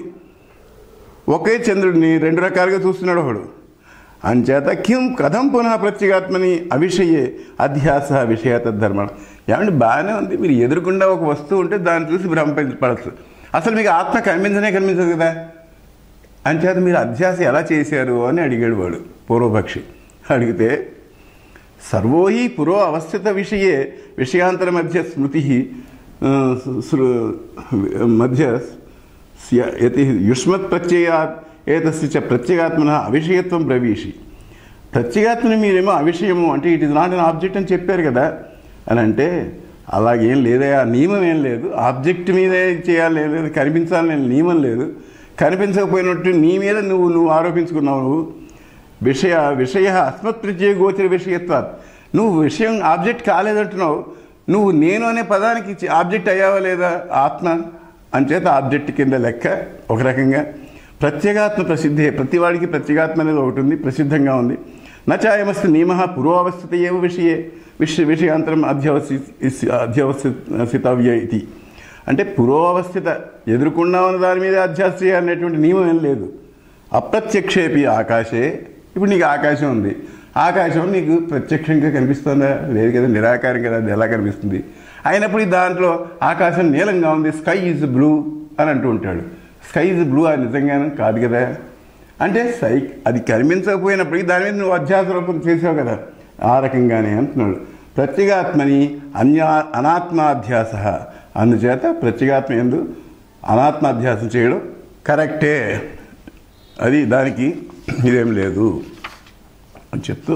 ఒకే చంద్రుడిని రెండు రకాలుగా చూస్తున్నాడు ఒకడు అంచేత కిం కథం పునః ప్రత్యేగాత్మని అవిషయే అధ్యాస విషయత ధర్మ ఏమంటే బాగానే ఉంది మీరు ఎదురుకుండా ఒక వస్తువు ఉంటే దాన్ని చూసి భ్రమపడచ్చు అసలు మీకు ఆత్మ కనిపించనే కనిపించదు కదా అంచేత మీరు అధ్యాస ఎలా చేశారు అని అడిగాడు వాడు పూర్వపక్షి అడిగితే సర్వోహి పురో అవస్థిత విషయే విషయాంతర మధ్య స్మృతి ఆ, సృ- మధ్య స్య- యతి యుష్మత్ ప్రత్యయాత్ ఏతస్య చ ప్రత్యేగాత్మన అవిషయత్వం ప్రవీషి ప్రత్యేగాత్మని మీరేమో అవిషయము అంటే it is not an object అని చెప్పారు కదా అని అంటే అలాగేం లేదయా నియమం ఏం లేదు ఆబ్జెక్ట్ మీదే చేయాలి ఏం లేదు కనిపించాలని నియమం లేదు కనిపించకపోయినట్టు నీ మీద నువ్వు నువ్వు ఆరోపించుకున్నావు నువ్వు విషయ విషయ అస్మత్ ప్రత్యేక గోచర విషయత్వాత్ నువ్వు విషయం ఆబ్జెక్ట్ కాలేదంటున్నావు నువ్వు నేను అనే పదానికి చి- ఆబ్జెక్ట్ అయ్యావా లేదా ఆత్మ అంచేత ఆబ్జెక్ట్ కింద లెక్క ఒక రకంగా ప్రత్యేగాత్మ ప్రసిద్ధే ప్రతివాడికి ప్రత్యేగాత్మ అనేది ఒకటి ఉంది ప్రసిద్ధంగా ఉంది నచాయమస్తి నియమ పురోవస్థిత ఏవ విషయే విష విషయాంతరం అధ్యవసి అధ్యవసితవ్య ఇది అంటే పురోవస్థిత ఎదుర్కొన్నా ఉన్న దాని మీద అధ్యాస చేయాలనేటువంటి నియమం ఏం లేదు అప్రత్యక్షేపి ఆకాశే ఇప్పుడు నీకు ఆకాశం ఉంది ఆకాశం నీకు ప్రత్యక్షంగా కనిపిస్తుందా లేదు కదా నిరాకారం కదా అది ఎలా కనిపిస్తుంది అయినప్పుడు ఈ దాంట్లో ఆకాశం నీలంగా ఉంది స్కై ఈజ్ బ్లూ అని అంటూ ఉంటాడు స్కై ఈజ్ బ్లూ అది నిజంగానే కాదు కదా అంటే సై అది కనిపించకపోయినప్పటికీ దాని మీద నువ్వు అధ్యాస రూపం చేసావు కదా ఆ రకంగానే అంటున్నాడు ప్రత్యేగాత్మని అన్య అనాత్మాధ్యాస అందుచేత ప్రత్యేగాత్మ ఎందు అనాత్మాధ్యాసం చేయడం కరెక్టే అది దానికి ఇదేం లేదు అని చెప్తూ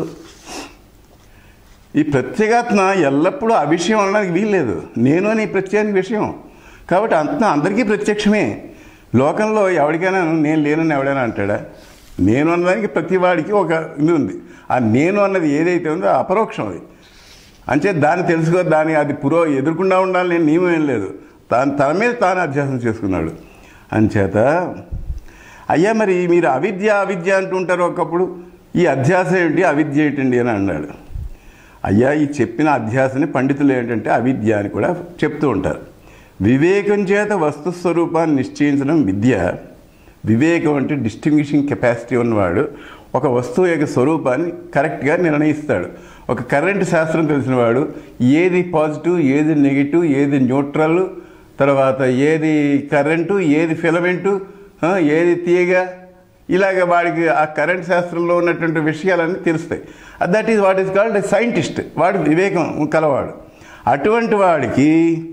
ఈ ప్రత్యేగాత్మ ఎల్లప్పుడూ ఆ విషయం అనడానికి వీల్లేదు నేను అని ప్రత్యేక విషయం కాబట్టి అంత అందరికీ ప్రత్యక్షమే లోకంలో ఎవరికైనా నేను లేనని ఎవడైనా అంటాడా నేను అన్నదానికి ప్రతి వాడికి ఒక ఇది ఉంది ఆ నేను అన్నది ఏదైతే ఉందో అపరోక్షం అది అంచే దాన్ని తెలుసుకో దాన్ని అది పురో ఎదుర్కొండా ఉండాలి నేను నియమం ఏం లేదు తాను తన మీద తాను అధ్యాసం చేసుకున్నాడు అంచేత అయ్యా మరి మీరు అవిద్య అవిద్య అంటుంటారు ఒకప్పుడు ఈ అధ్యాస ఏంటి అవిద్య ఏంటండి అని అన్నాడు అయ్యా ఈ చెప్పిన అధ్యాసని పండితులు ఏంటంటే అవిద్య అని కూడా చెప్తూ ఉంటారు వివేకం చేత వస్తు స్వరూపాన్ని నిశ్చయించడం విద్య వివేకం అంటే డిస్టింగ్విషింగ్ కెపాసిటీ ఉన్నవాడు ఒక వస్తువు యొక్క స్వరూపాన్ని కరెక్ట్గా నిర్ణయిస్తాడు ఒక కరెంట్ శాస్త్రం తెలిసినవాడు ఏది పాజిటివ్ ఏది నెగిటివ్ ఏది న్యూట్రల్ తర్వాత ఏది కరెంటు ఏది ఫిలమెంటు ఆ, ఏది తీగ ఇలాగ వాడికి ఆ కరెంట్ శాస్త్రంలో ఉన్నటువంటి విషయాలన్నీ తెలుస్తాయి that is what is called scientist వాడు వివేకం కలవాడు అటువంటి వాడికి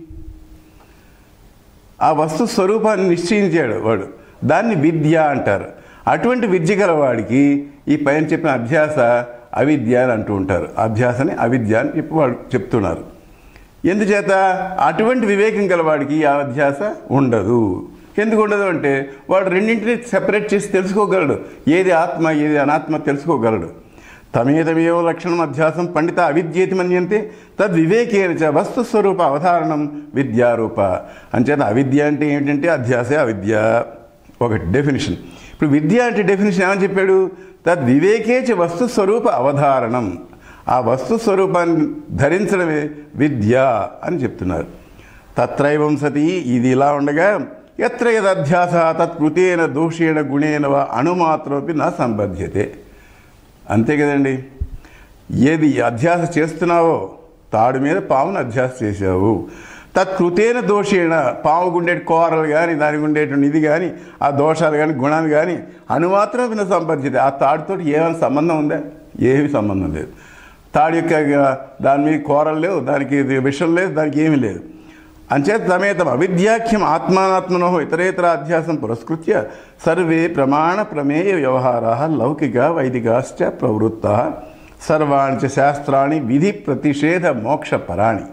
ఆ వస్తు స్వరూపాన్ని నిశ్చయించాడు వాడు దాన్ని విద్య అంటారు అటువంటి విద్య గలవాడికి ఈ పైన చెప్పిన అధ్యాస అవిద్య అని అంటూ ఉంటారు అధ్యాసని అవిద్య అని చెప్పి వాళ్ళు చెప్తున్నారు ఎందుచేత అటువంటి వివేకం గలవాడికి ఆ అధ్యాస ఉండదు ఎందుకు ఉండదు అంటే వాడు రెండింటిని సెపరేట్ చేసి తెలుసుకోగలడు ఏది ఆత్మ ఏది అనాత్మ తెలుసుకోగలడు తమేతమేవ లక్షణం అధ్యాసం పండిత అవిద్యేతి మన్యంతే తద్వివేకేన చ వస్తుస్వరూప అవధారణం విద్యారూప అంచేత అవిద్య అంటే ఏంటంటే అధ్యాసే అవిద్య ఒకటి డెఫినేషన్ ఇప్పుడు విద్య అంటే డెఫినేషన్ ఏమని చెప్పాడు తద్వివేకే చ వస్తుస్వరూప అవధారణం ఆ వస్తు స్వరూపాన్ని ధరించడమే విద్య అని చెప్తున్నారు తత్రైవం సతి ఇది ఇలా ఉండగా ఎత్ర యదధ్యాస తత్కృతేన దోషేణ గుణేన వా అణుమాత్రమపి నా సంబధ్యతే అంతే కదండి ఏది అధ్యాస చేస్తున్నావో తాడు మీద పామును అధ్యాస చేసావు తత్కృతేన దోషేణ పాము గుండే కోరలు కానీ దానికి ఉండేటువంటి ఇది కానీ ఆ దోషాలు కానీ గుణాలు కానీ అనుమాత్రం విన సంపర్చిత ఆ తాడుతోటి ఏమైనా సంబంధం ఉందా ఏమీ సంబంధం లేదు తాడు యొక్క దాని మీద కోరలు లేవు దానికి ఇది విషం లేదు దానికి ఏమీ లేదు అంచేత తమేతం అవిద్యాఖ్యం ఆత్మానాత్మనో ఇతరేతర అధ్యాసం పురస్కృత్య సర్వే ప్రమాణ ప్రమేయ వ్యవహారా లౌకిక వైదికాశ్చ ప్రవృత్త సర్వాణి చ శాస్త్రాన్ని విధి ప్రతిషేధ మోక్షపరాణి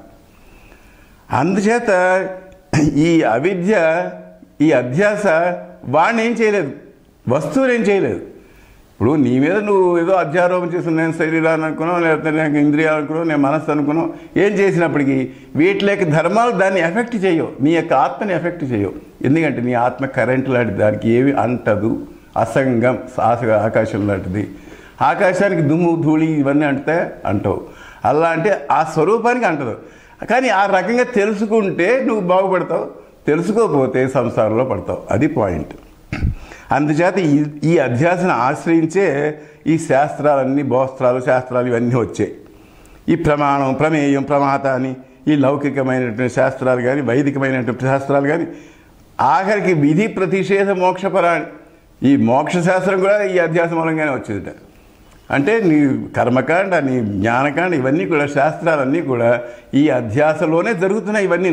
అందుచేత ఈ అవిద్య ఈ అధ్యాస వాడిని ఏం చేయలేదు వస్తువుని ఏం చేయలేదు ఇప్పుడు నీ మీద నువ్వు ఏదో అధ్యారోపణ చేసిన నేను శరీరాన్ని అనుకున్నావు లేకపోతే నాకు ఇంద్రియాలు అనుకున్నావు నేను మనస్సు అనుకున్నావు ఏం చేసినప్పటికీ వీటిలోకి ధర్మాలు దాన్ని ఎఫెక్ట్ చేయవు నీ యొక్క ఆత్మని ఎఫెక్ట్ చేయవు ఎందుకంటే నీ ఆత్మ కరెంట్ లాంటిది దానికి ఏమి అంటదు అసంగం ఆశ ఆకాశం లాంటిది ఆకాశానికి దుమ్ము ధూళి ఇవన్నీ అంటే అంటావు అలా అంటే ఆ స్వరూపానికి అంటదు కానీ ఆ రకంగా తెలుసుకుంటే నువ్వు బాగుపడతావు తెలుసుకోకపోతే సంసారంలో పడతావు అది పాయింట్ అందుచేత ఈ ఈ అధ్యాసను ఆశ్రయించే ఈ శాస్త్రాలన్నీ బోస్త్రాలు శాస్త్రాలు ఇవన్నీ వచ్చాయి ఈ ప్రమాణం ప్రమేయం ప్రమాత అని ఈ లౌకికమైనటువంటి శాస్త్రాలు కానీ వైదికమైనటువంటి శాస్త్రాలు కానీ ఆఖరికి విధి ప్రతిషేధ మోక్షపరాణి ఈ మోక్ష శాస్త్రం కూడా ఈ అధ్యాస మూలంగానే వచ్చేదిట అంటే నీ కర్మకాండ నీ జ్ఞానకాండ ఇవన్నీ కూడా శాస్త్రాలన్నీ కూడా ఈ అధ్యాసలోనే జరుగుతున్నాయి ఇవన్నీ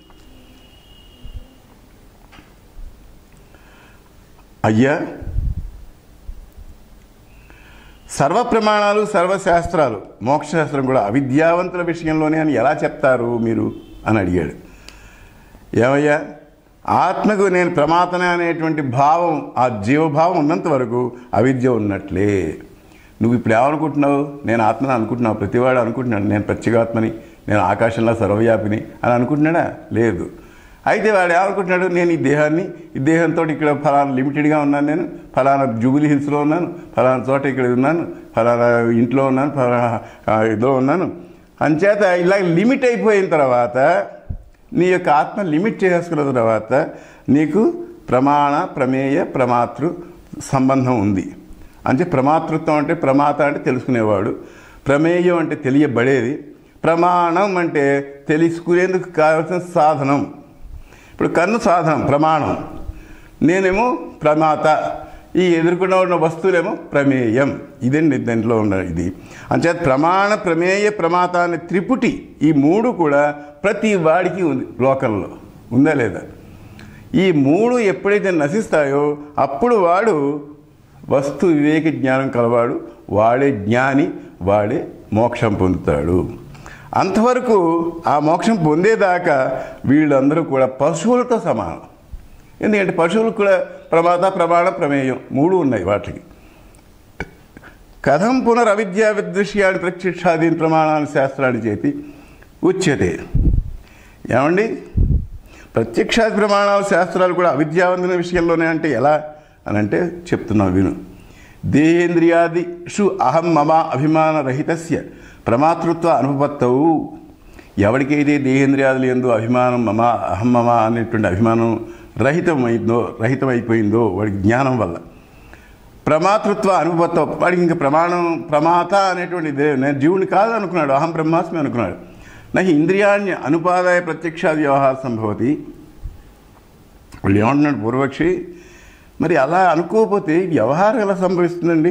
అయ్యా సర్వ ప్రమాణాలు సర్వశాస్త్రాలు మోక్షశాస్త్రం కూడా అవిద్యావంతుల విషయంలోనే అని ఎలా చెప్తారు మీరు అని అడిగాడు ఏమయ్యా ఆత్మకు నేను ప్రమాతనే అనేటువంటి భావం ఆ జీవభావం ఉన్నంత వరకు అవిద్య ఉన్నట్లే నువ్వు ఇప్పుడు ఏమనుకుంటున్నావు నేను ఆత్మని అనుకుంటున్నావు ప్రతివాడు అనుకుంటున్నాడు నేను ప్రత్యేగాత్మని నేను ఆకాశంలో సర్వవ్యాపిని అని అనుకుంటున్నాడా లేదు అయితే వాడు ఏమనుకుంటున్నాడు నేను ఈ దేహాన్ని ఈ దేహంతో ఇక్కడ ఫలానా లిమిటెడ్గా ఉన్నాను నేను ఫలానా జూబిలీ హిల్స్లో ఉన్నాను ఫలానా చోట ఇక్కడ ఉన్నాను ఫలానా ఇంట్లో ఉన్నాను ఫలానా ఆ, ఇదిలో ఉన్నాను అంచేత ఇలా లిమిట్ అయిపోయిన తర్వాత నీ యొక్క ఆత్మ లిమిట్ చేసుకున్న తర్వాత నీకు ప్రమాణ ప్రమేయ ప్రమాతృ సంబంధం ఉంది అంటే ప్రమాతృత్వం అంటే ప్రమాత అంటే తెలుసుకునేవాడు ప్రమేయం అంటే తెలియబడేది ప్రమాణం అంటే తెలుసుకునేందుకు కావాల్సిన సాధనం ఇప్పుడు కన్ను సాధనం ప్రమాణం నేనేమో ప్రమాత ఈ ఎదుర్కొన్న ఉన్న వస్తువులేమో ప్రమేయం ఇదండి దాంట్లో ఉన్న ఇది అంచేత ప్రమాణ ప్రమేయ ప్రమాత అనే త్రిపుటి ఈ మూడు కూడా ప్రతి వాడికి ఉంది లోకంలో ఉందా లేదా ఈ మూడు ఎప్పుడైతే నశిస్తాయో అప్పుడు వాడు వస్తు వివేక జ్ఞానం కలవాడు వాడే జ్ఞాని వాడే మోక్షం పొందుతాడు అంతవరకు ఆ మోక్షం పొందేదాకా వీళ్ళందరూ కూడా పశువులతో సమానం ఎందుకంటే పశువులకు కూడా ప్రమాద ప్రమాణ ప్రమేయం మూడు ఉన్నాయి వాటికి కథం పునరవిద్యా విదృశ్యాన్ని ప్రత్యక్షాదీన్ ప్రమాణాన్ని శాస్త్రాన్ని చేతి ఉచ్యతే ఏమండి ప్రత్యక్షాది ప్రమాణాలు శాస్త్రాలు కూడా అవిద్యావంతుల విషయంలోనే అంటే ఎలా అని అంటే చెప్తున్నాం విను దేహేంద్రియాదిషు అహం మమ అభిమాన రహితస్య ప్రమాతృత్వ అనుపత్తవు ఎవరికైతే దేహేంద్రియాదులు ఎందు అభిమానం మమ అహం మమ అనేటువంటి అభిమానం రహితమైందో రహితమైపోయిందో వాడికి జ్ఞానం వల్ల ప్రమాతృత్వ అనుభవత్వ వాడికి ఇంకా ప్రమాణం ప్రమాత అనేటువంటి దే- నేను జీవుని కాదు అనుకున్నాడు అహం బ్రహ్మాస్మి అనుకున్నాడు నాకు ఇంద్రియాన్ని అనుపాదాయ ప్రత్యక్షాది వ్యవహార సంభవతి వాళ్ళు ఏమంటున్నాడు పూర్వక్షి మరి అలా అనుకోకపోతే వ్యవహారం ఎలా సంభవిస్తుందండి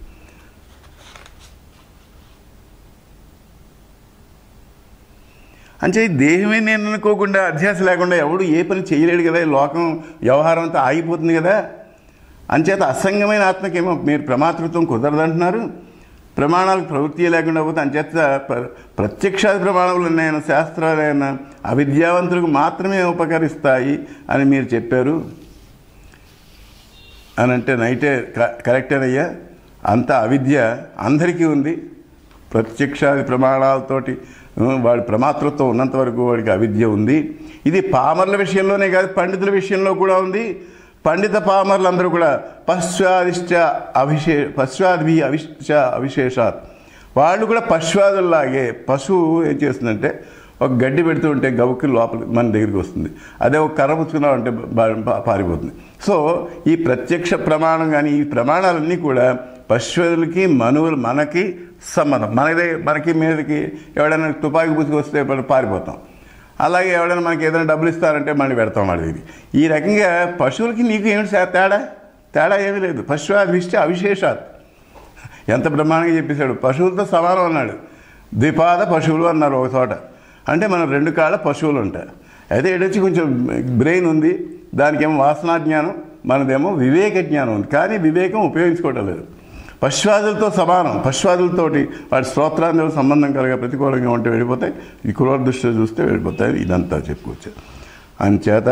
అంటే ఈ దేహమే నేను అనుకోకుండా అధ్యాస లేకుండా ఎవడు ఏ పని చేయలేడు కదా ఈ లోకం వ్యవహారం అంతా ఆగిపోతుంది కదా అంచేత అసంగమైన ఆత్మకేమో మీరు ప్రమాతృత్వం కుదరదంటున్నారు ప్రమాణాలకు ప్రవృత్తి లేకుండా పోతే అంచేత ప్ర- ప్రత్యక్షాది ప్రమాణములు ఉన్నాయన్న శాస్త్రాలైన అవిద్యావంతులకు మాత్రమే ఉపకరిస్తాయి అని మీరు చెప్పారు అని అంటే నైటే క- కరెక్టేనయ్యా అంత అవిద్య అందరికీ ఉంది ప్రత్యక్షాది ప్రమాణాలతోటి ఆ, వాడి ప్రమాతృత్వం ఉన్నంత వరకు వాడికి అవిద్య ఉంది ఇది పామర్ల విషయంలోనే కాదు పండితుల విషయంలో కూడా ఉంది పండిత పామర్లందరూ కూడా పశ్వాదిష్ట అభిషే పశ్వాది అవిష్ట అవిశేషాత్ వాళ్ళు కూడా పశ్వాదుల్లాగే పశువు ఏం చేస్తుందంటే ఒక గడ్డి పెడుతూ ఉంటే గవుకి లోపల మన దగ్గరికి వస్తుంది అదే ఒక కర్ర పుచ్చుకున్నాం అంటే బా- బా- పారిపోతుంది సో ఈ ప్రత్యక్ష ప్రమాణం కానీ ఈ ప్రమాణాలన్నీ కూడా పశువులకి మనువులు మనకి సంబంధం మనదే మనకి మీదకి ఎవడైనా తుపాకీ పుచ్చుకొస్తే మనం పారిపోతాం అలాగే ఎవడైనా మనకి ఏదైనా డబ్బులు ఇస్తారంటే మళ్ళీ పెడతాం వాడి దగ్గరికి ఈ రకంగా పశువులకి నీకు ఏమిటి సా- తేడా తేడా ఏమీ లేదు పశువాదిష్ట అవిశేషాత్ ఎంత బ్రహ్మాండంగా చెప్పేశాడు పశువులతో సమానం అన్నాడు ద్విపాద పశువులు అన్నారు ఒక చోట అంటే మనం రెండు కాళ్ళ పశువులు ఉంటాయి అయితే ఎడొచ్చి కొంచెం బ్రెయిన్ ఉంది దానికేమో వాసనా జ్ఞానం మనదేమో వివేక జ్ఞానం ఉంది కానీ వివేకం ఉపయోగించుకోవటం లేదు పశ్వాదులతో సమానం పశ్వాదులతోటి వాటి స్తోత్రాంధ్రుల సంబంధం కలగా ప్రతికూలంగా ఉంటే వెళ్ళిపోతాయి ఈ కుల దృష్టిలో చూస్తే వెళ్ళిపోతాయి ఇదంతా చెప్పుకోవచ్చు అంచేత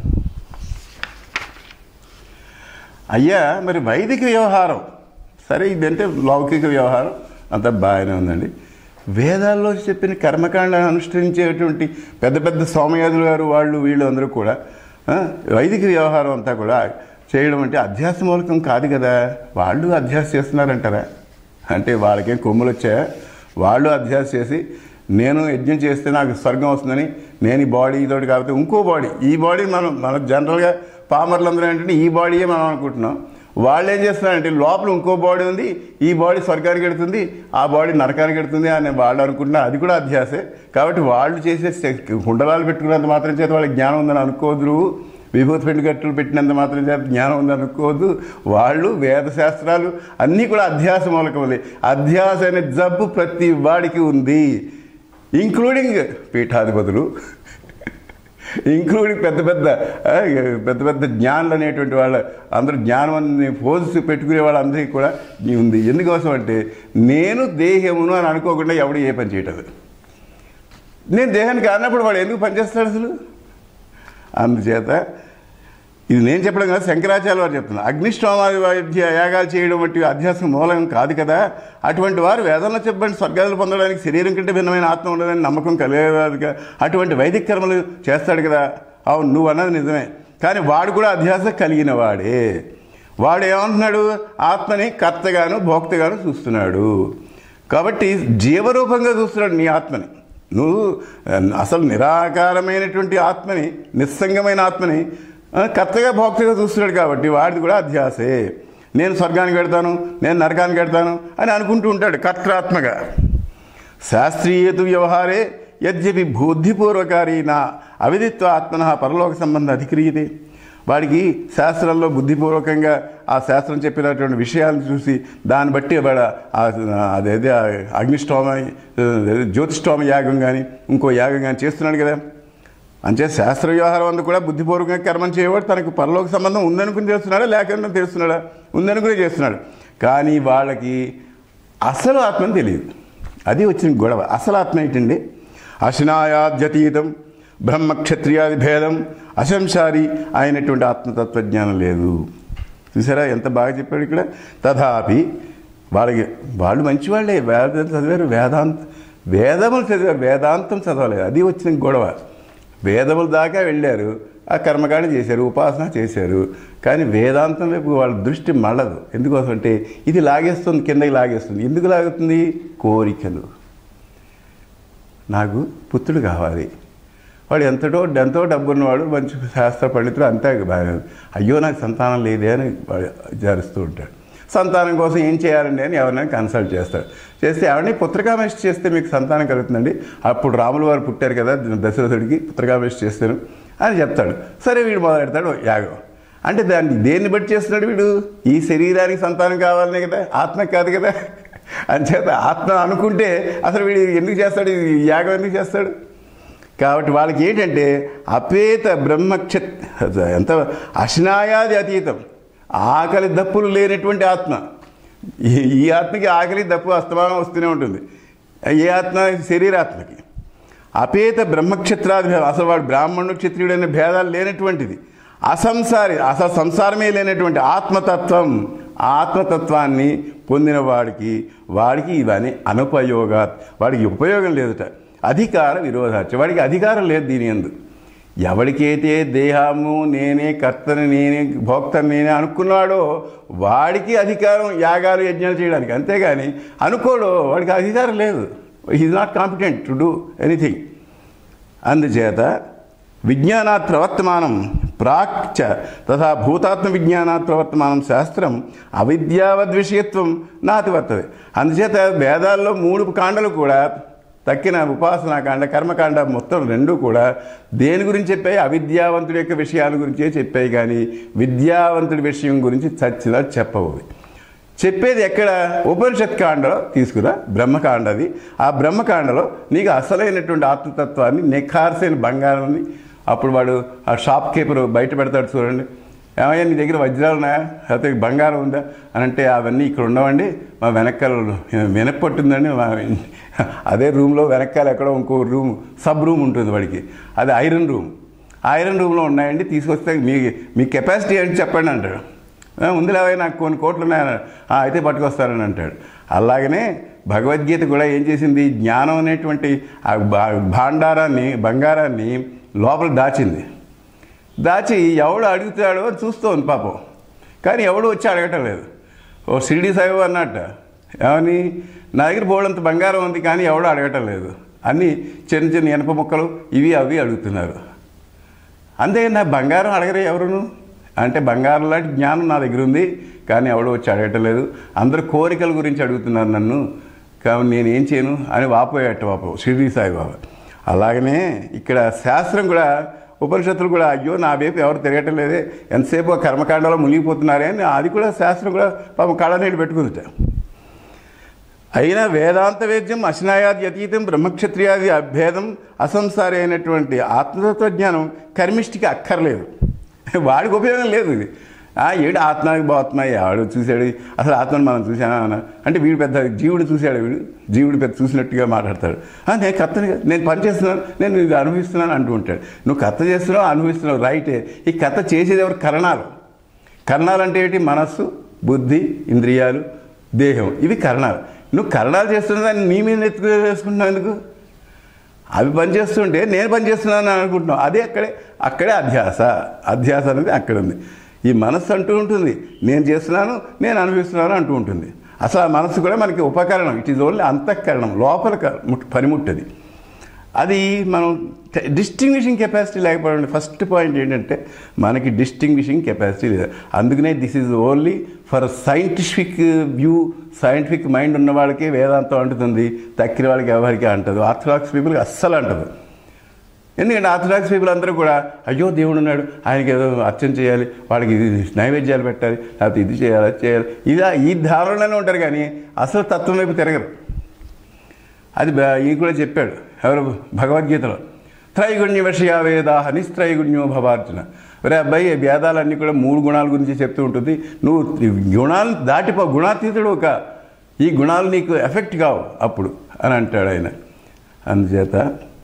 అయ్యా మరి వైదిక వ్యవహారం సరే ఇదంటే లౌకిక వ్యవహారం అంతా బాగానే ఉందండి వేదాల్లో చెప్పిన కర్మకాండ అనుష్ఠించేటువంటి పెద్ద పెద్ద సోమయాజులు గారు వాళ్ళు వీళ్ళు అందరూ కూడా ఆ, వైదిక వ్యవహారం అంతా కూడా చేయడం అంటే అధ్యాస మూలకం కాదు కదా వాళ్ళు అధ్యాస చేస్తున్నారంటారా అంటే వాళ్ళకేం కొమ్ములు వచ్చాయా వాళ్ళు అధ్యాస చేసి నేను యజ్ఞం చేస్తే నాకు స్వర్గం వస్తుందని నేను ఈ బాడీ తోటి కాకపోతే ఇంకో బాడీ ఈ బాడీ మనం మన జనరల్గా పామర్లందరూ ఏంటంటే ఈ బాడీయే మనం అనుకుంటున్నాం వాళ్ళు ఏం చేస్తున్నారంటే లోపల ఇంకో బాడీ ఉంది ఈ బాడీ స్వర్గానికి ఎడుతుంది ఆ బాడీ నరకానికి ఎడుతుంది అని వాళ్ళు అనుకుంటున్నారు అది కూడా అధ్యాసే కాబట్టి వాళ్ళు చేసే సె- కుండలాలు పెట్టుకున్నంత మాత్రం చేత వాళ్ళకి జ్ఞానం ఉందని అనుకోవద్దు విభూతి పెండు గట్టులు పెట్టినంత మాత్రం చేత జ్ఞానం ఉందని అనుకోవద్దు వాళ్ళు వేద శాస్త్రాలు అన్నీ కూడా అధ్యాస మూలకములే అధ్యాస అనే జబ్బు ప్రతి వాడికి ఉంది ఇంక్లూడింగ్ పీఠాధిపతులు ఇంక్లూడింగ్ పెద్ద పెద్ద ఆ, పెద్ద పెద్ద జ్ఞానులు అనేటువంటి వాళ్ళ అందరూ జ్ఞానాన్ని పోసి పెట్టుకునే వాళ్ళందరికీ కూడా ఈ ఉంది ఎందుకోసం అంటే నేను దేహమును అని అనుకోకుండా ఎవడు ఏ పని చేయటం నేను దేహానికి అన్నప్పుడు వాడు ఎందుకు పనిచేస్తాడు అసలు అందుచేత ఇది నేను చెప్పడం కాదు శంకరాచార్య వారు చెప్తున్నారు అగ్నిష్టోమాది వైద్య యాగాలు చేయడం వంటి అధ్యాసం మూలం కాదు కదా అటువంటి వారు వేదంలో చెప్పండి స్వర్గాలు పొందడానికి శరీరం కంటే భిన్నమైన ఆత్మ ఉండదని నమ్మకం కలిగేదిగా అటువంటి వైదిక కర్మలు చేస్తాడు కదా అవును నువ్వు అన్నది నిజమే కానీ వాడు కూడా అధ్యాస కలిగిన వాడే వాడు ఏమంటున్నాడు ఆత్మని కర్తగాను భోక్తగాను చూస్తున్నాడు కాబట్టి జీవరూపంగా చూస్తున్నాడు నీ ఆత్మని నువ్వు ఆ, అసలు నిరాకారమైనటువంటి ఆత్మని నిస్సంగమైన ఆత్మని ఆ, కర్తగా భోక్తగా చూస్తున్నాడు కాబట్టి వాడిది కూడా అధ్యాసే నేను స్వర్గానికి పెడతాను నేను నరకానికి పెడతాను అని అనుకుంటూ ఉంటాడు కర్తాత్మగా శాస్త్రీయతు వ్యవహారే యద్యపి బుద్ధిపూర్వకారి నా అవిదిత్వ ఆత్మన పరలోక సంబంధ అధిక్రియతే వాడికి శాస్త్రంలో బుద్ధిపూర్వకంగా ఆ శాస్త్రం చెప్పినటువంటి విషయాలను చూసి దాన్ని బట్టి వాడు ఆ- అదేదే ఆ అగ్నిష్టోమ అదే జ్యోతిష్టోమ యాగం కానీ ఇంకో యాగం కానీ చేస్తున్నాడు కదా అంతే శాస్త్ర వ్యవహారం అందు కూడా బుద్ధిపూర్వకంగా కర్మం చేయవాడు తనకు పరలోక సంబంధం ఉందనుకుని చేస్తున్నాడా లేకుండా తెలుస్తున్నాడా ఉందనుకుని చేస్తున్నాడు కానీ వాళ్ళకి అసలు ఆత్మని తెలియదు అది వచ్చిన గొడవ అసలు ఆత్మ ఏంటండి అశనాయాద్యతీతం బ్రహ్మక్షత్రియాది భేదం అశంసారి అయినటువంటి ఆత్మతత్వజ్ఞానం లేదు చూసారా ఎంత బాగా చెప్పాడు ఇక్కడ తథాపి వాళ్ళకి వాళ్ళు మంచివాళ్ళే వేదం చదివారు వేదాంత వేదములు చదివారు వేదాంతం చదవలేదు అది వచ్చిన గొడవ వేదముల దాకా వెళ్ళారు ఆ కర్మకాండ చేశారు ఉపాసన చేశారు కానీ వేదాంతం వైపు వాళ్ళ దృష్టి మళ్ళదు ఎందుకోసం అంటే ఇది లాగేస్తుంది కిందకి లాగేస్తుంది ఎందుకు లాగుతుంది కోరికలు నాకు పుత్రుడు కావాలి వాడు ఎంతటో ఎంతో డబ్బున్నవాడు మంచి శాస్త్ర పండితుడు అంతే బాగా అయ్యో నాకు సంతానం లేదే అని వాడు విచారిస్తూ ఉంటాడు సంతానం కోసం ఏం చేయాలండి అని ఎవరినైనా కన్సల్ట్ చేస్తాడు చేస్తే ఎవరిని పుత్రకామేష్టి చేస్తే మీకు సంతానం కలుగుతుందండి అప్పుడు రాములు వారు పుట్టారు కదా దశరథుడికి పుత్రకామేష్టి చేస్తాను అని చెప్తాడు సరే వీడు మొదలెడతాడు యాగం అంటే దాన్ని దేన్ని బట్టి చేస్తున్నాడు వీడు ఈ శరీరానికి సంతానం కావాలనే కదా ఆత్మ కాదు కదా అంచేత ఆత్మ అనుకుంటే అసలు వీడు ఎందుకు చేస్తాడు ఈ యాగం ఎందుకు చేస్తాడు కాబట్టి వాళ్ళకి ఏంటంటే అపేత బ్రహ్మక్షత్ ఎంత అశనాయాది అతీతం ఆకలి దప్పులు లేనటువంటి ఆత్మ ఈ ఈ ఆత్మకి ఆకలి దప్పు అస్తమానం వస్తూనే ఉంటుంది ఏ ఆత్మ శరీరాత్మకి అపేత బ్రహ్మక్షత్రాది భేదం అసలు వాడు బ్రాహ్మణుడు క్షత్రియుడు అనే భేదాలు లేనటువంటిది అసంసారి అసలు సంసారమే లేనటువంటి ఆత్మతత్వం ఆత్మతత్వాన్ని పొందిన వాడికి వాడికి ఇవన్నీ అనుపయోగా వాడికి ఉపయోగం లేదుట అధికార విరోధాచ వాడికి అధికారం లేదు దీని ఎందు ఎవరికైతే దేహము నేనే కర్తని నేనే భోక్తని నేనే అనుకున్నాడో వాడికి అధికారం యాగాలు యజ్ఞాలు చేయడానికి అంతేగాని అనుకోడో వాడికి అధికారం లేదు is not competent to do anything అందుచేత విజ్ఞానాత్ ప్రవర్తమానం ప్రాక్చ తథా భూతాత్మ విజ్ఞానాత్ ప్రవర్తమానం శాస్త్రం అవిద్యావద్విషయత్వం నాతి వర్తది అందుచేత వేదాల్లో మూడు కాండలు కూడా తక్కిన ఉపాసనా కాండ కర్మకాండ మొత్తం రెండు కూడా దేని గురించి చెప్పాయి అవిద్యావంతుడి యొక్క విషయాల గురించే చెప్పాయి కానీ విద్యావంతుడి విషయం గురించి చచ్చినా చెప్పవు అవి. చెప్పేది ఎక్కడ ఉపనిషత్ కాండలో తీసుకురా బ్రహ్మకాండది ఆ బ్రహ్మకాండలో నీకు అసలైనటువంటి ఆత్మతత్వాన్ని నిఖార్సైన బంగారాన్ని అప్పుడు వాడు ఆ షాప్ కీపర్ బయట పెడతాడు చూడండి ఏమయ్యా నీ దగ్గర వజ్రాలు ఉన్నాయా లేకపోతే బంగారం ఉందా అని అంటే అవన్నీ ఇక్కడ ఉండవండి మా వెనకాల వెనప్పట్టుందండి మా అదే రూమ్లో వెనకాల ఎక్కడో ఇంకో రూమ్ సబ్ రూమ్ ఉంటుంది వాడికి అది ఐరన్ రూమ్ ఐరన్ రూమ్లో ఉన్నాయండి తీసుకొస్తే మీ మీ కెపాసిటీ ఏంటి చెప్పండి అంటాడు "ఆ, ఉందిలేవయ్య నాకు కొన్ని కోట్లు ఉన్నాయని "ఆ, అయితే పట్టుకొస్తానని అంటాడు అలాగనే భగవద్గీత కూడా ఏం చేసింది జ్ఞానం అనేటువంటి ఆ భా- భాండారాన్ని బంగారాన్ని లోపల దాచింది దాచి ఎవడు అడుగుతాడో అని చూస్తోంది పాపం కానీ ఎవడు వచ్చి అడగటం లేదు ఓ షిరిడి సాయిబు అన్నట్ట ఏమని నా దగ్గర బోడంత బంగారం ఉంది కానీ ఎవడు అడగటం లేదు అన్నీ చిన్న చిన్న ఇనప ముక్కలు ఇవి అవి అడుగుతున్నారు అంతే నా బంగారం అడగరే ఎవరును అంటే బంగారం లాంటి జ్ఞానం నా దగ్గర ఉంది కానీ ఎవడు వచ్చి అడగటం లేదు అందరు కోరికల గురించి అడుగుతున్నారు నన్ను కాబట్టి నేను ఏం చేయను అని వాపోయేట వాపం షిరిడి సాయిబాబా అలాగనే ఇక్కడ శాస్త్రం కూడా ఉపనిషత్తులు కూడా అయ్యో నా వైపు ఎవరు తిరగటం లేదే ఎంతసేపు ఆ కర్మకాండలో మునిగిపోతున్నారే అని అది కూడా శాస్త్రం కూడా పాపం కళ్ళ నీళ్ళు పెట్టుకుందిట అయినా వేదాంత వేద్యం అశనాయాది అతీతం బ్రహ్మక్షత్రియాది అభేదం అసంసారి అయినటువంటి ఆత్మతత్వ జ్ఞానం కర్మిష్టికి అక్కర్లేదు వాడికి ఉపయోగం లేదు ఇది ఆ, ఏడు ఆత్మాకి బాత్మ ఆడు చూశాడు అసలు ఆత్మను మనం చూసామా అంటే వీడు పెద్ద జీవుడు చూశాడు వీడు జీవుడు పెద్ద చూసినట్టుగా మాట్లాడతాడు "ఆ, నేను కర్తని కదా, నేను పని చేస్తున్నాను నేను ఇది అనుభవిస్తున్నాను అంటూ ఉంటాడు నువ్వు కర్త చేస్తున్నావు అనుభవిస్తున్నావు రైటే ఈ కర్త చేసేది ఎవరు కరణాలు కరణాలు అంటే ఏంటి మనస్సు బుద్ధి ఇంద్రియాలు దేహం ఇవి కరణాలు నువ్వు కరణాలు చేస్తున్నదాన్ని నీ మీద ఎత్తుకు వేసుకుంటున్నావు ఎందుకు అవి పనిచేస్తుంటే నేను పనిచేస్తున్నాను అని అనుకుంటున్నావు అదే అక్కడే అక్కడే అధ్యాస అధ్యాస అనేది అక్కడ ఉంది ఈ మనస్సు అంటూ ఉంటుంది నేను చేస్తున్నాను నేను అనుభవిస్తున్నాను అంటూ ఉంటుంది అసలు ఆ మనస్సు కూడా మనకి ఉపకరణం ఇట్ ఈజ్ ఓన్లీ అంతఃకరణం లోపల క- ముట్- పనిముట్టది అది మనం డిస్టింగ్విషింగ్ కెపాసిటీ లేకపోవడం ఫస్ట్ పాయింట్ ఏంటంటే మనకి డిస్టింగ్విషింగ్ కెపాసిటీ లేదు అందుకనే this is only for scientific view scientific mind ఉన్న వాళ్ళకి వేదాంతం అంటుతుంది తక్కిన వాళ్ళకి ఎవరికి అంటదు ఆర్థడాక్స్ పీపుల్కి అస్సలు అంటదు ఎందుకంటే ఆర్థడాక్స్ పీపుల్ అందరూ కూడా అయ్యో దేవుడు ఉన్నాడు ఆయనకి ఏదో అర్చన చేయాలి వాళ్ళకి ఇది నైవేద్యాలు పెట్టాలి లేకపోతే ఇది చేయాలి అది చేయాలి ఇలా ఈ ధారణలోనే ఉంటారు కానీ అసలు తత్వం వైపు తిరగరు అది బ- ఈయన కూడా చెప్పాడు ఎవరు భగవద్గీతలో త్రైగుణ్య విషయ వేదా నిస్త్రైగుణ్యో భవార్జున ఒరే అబ్బాయి ఈ వేదాలన్నీ కూడా మూడు గుణాల గురించి చెప్తూ ఉంటుంది నువ్వు ఈ గుణాలు దాటిపో గుణాతీతుడు ఒక ఈ గుణాలు నీకు ఎఫెక్ట్ కావు అప్పుడు అని అంటాడు ఆయన అందుచేత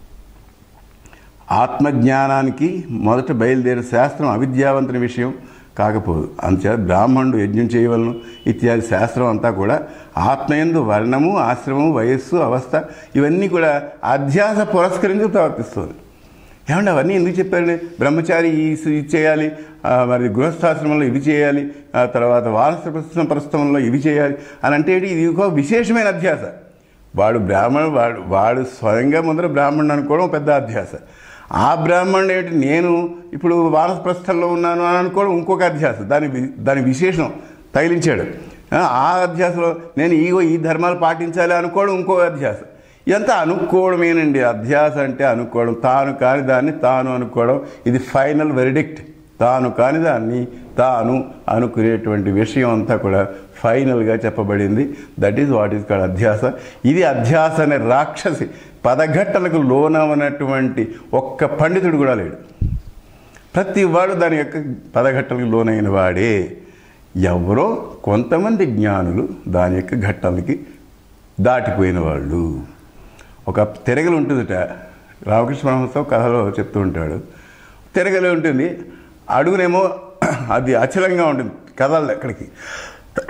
ఆత్మజ్ఞానానికి మొదట బయలుదేరే శాస్త్రం అవిద్యావంతుని విషయం కాకపోదు అందుచేత బ్రాహ్మణుడు యజ్ఞం చేయవలను ఇత్యాది శాస్త్రం అంతా కూడా ఆత్మయందు వర్ణము ఆశ్రమము వయస్సు అవస్థ ఇవన్నీ కూడా అధ్యాస పురస్కరించి ప్రవర్తిస్తుంది ఏమంటే అవన్నీ ఎందుకు చెప్పారండి బ్రహ్మచారి ఈ ఇది చేయాలి ఆ, మరి గృహస్థాశ్రమంలో ఇవి చేయాలి ఆ తర్వాత వానస ప్రస్థంలో ఇవి చేయాలి అని అంటే ఏంటి? ఇది ఒక విశేషమైన అధ్యాస వాడు బ్రాహ్మణుడు వాడు వాడు స్వయంగా ముందర బ్రాహ్మణుడు అనుకోవడం ఒక పెద్ద అధ్యాస ఆ బ్రాహ్మణుడు ఏంటి నేను ఇప్పుడు వానప్రస్థంలో ఉన్నాను అని అనుకోవడం ఇంకొక అధ్యాస దాని వి- దాని విశేషం తగిలించాడు ఆ, ఆ అధ్యాసలో నేను ఈగో ఈ ధర్మాలు పాటించాలి అనుకోవడం ఇంకో అధ్యాస ఇదంతా అనుకోవడమేనండి అధ్యాస అంటే అనుకోవడం తాను కాని దాన్ని తాను అనుకోవడం ఇది ఫైనల్ వెరిడిక్ట్ తాను కాని దాన్ని తాను అనుకునేటువంటి విషయం అంతా కూడా ఫైనల్గా చెప్పబడింది that is what is called అధ్యాస ఇది అధ్యాస అనే రాక్షసి పదఘట్టలకు లోనవనటువంటి ఒక్క పండితుడు కూడా లేడు ప్రతి వాడు దాని యొక్క పదఘట్టలకు లోనైన వాడే ఎవరో కొంతమంది జ్ఞానులు దాని యొక్క ఘట్టాలకి దాటిపోయిన వాళ్ళు ఒక తిరగలు ఉంటుందిట రామకృష్ణ పరమహంస కథలో చెప్తూ ఉంటాడు తిరగలి ఉంటుంది అడుగునేమో అది అచలంగా ఉంటుంది కదలదు ఎక్కడికి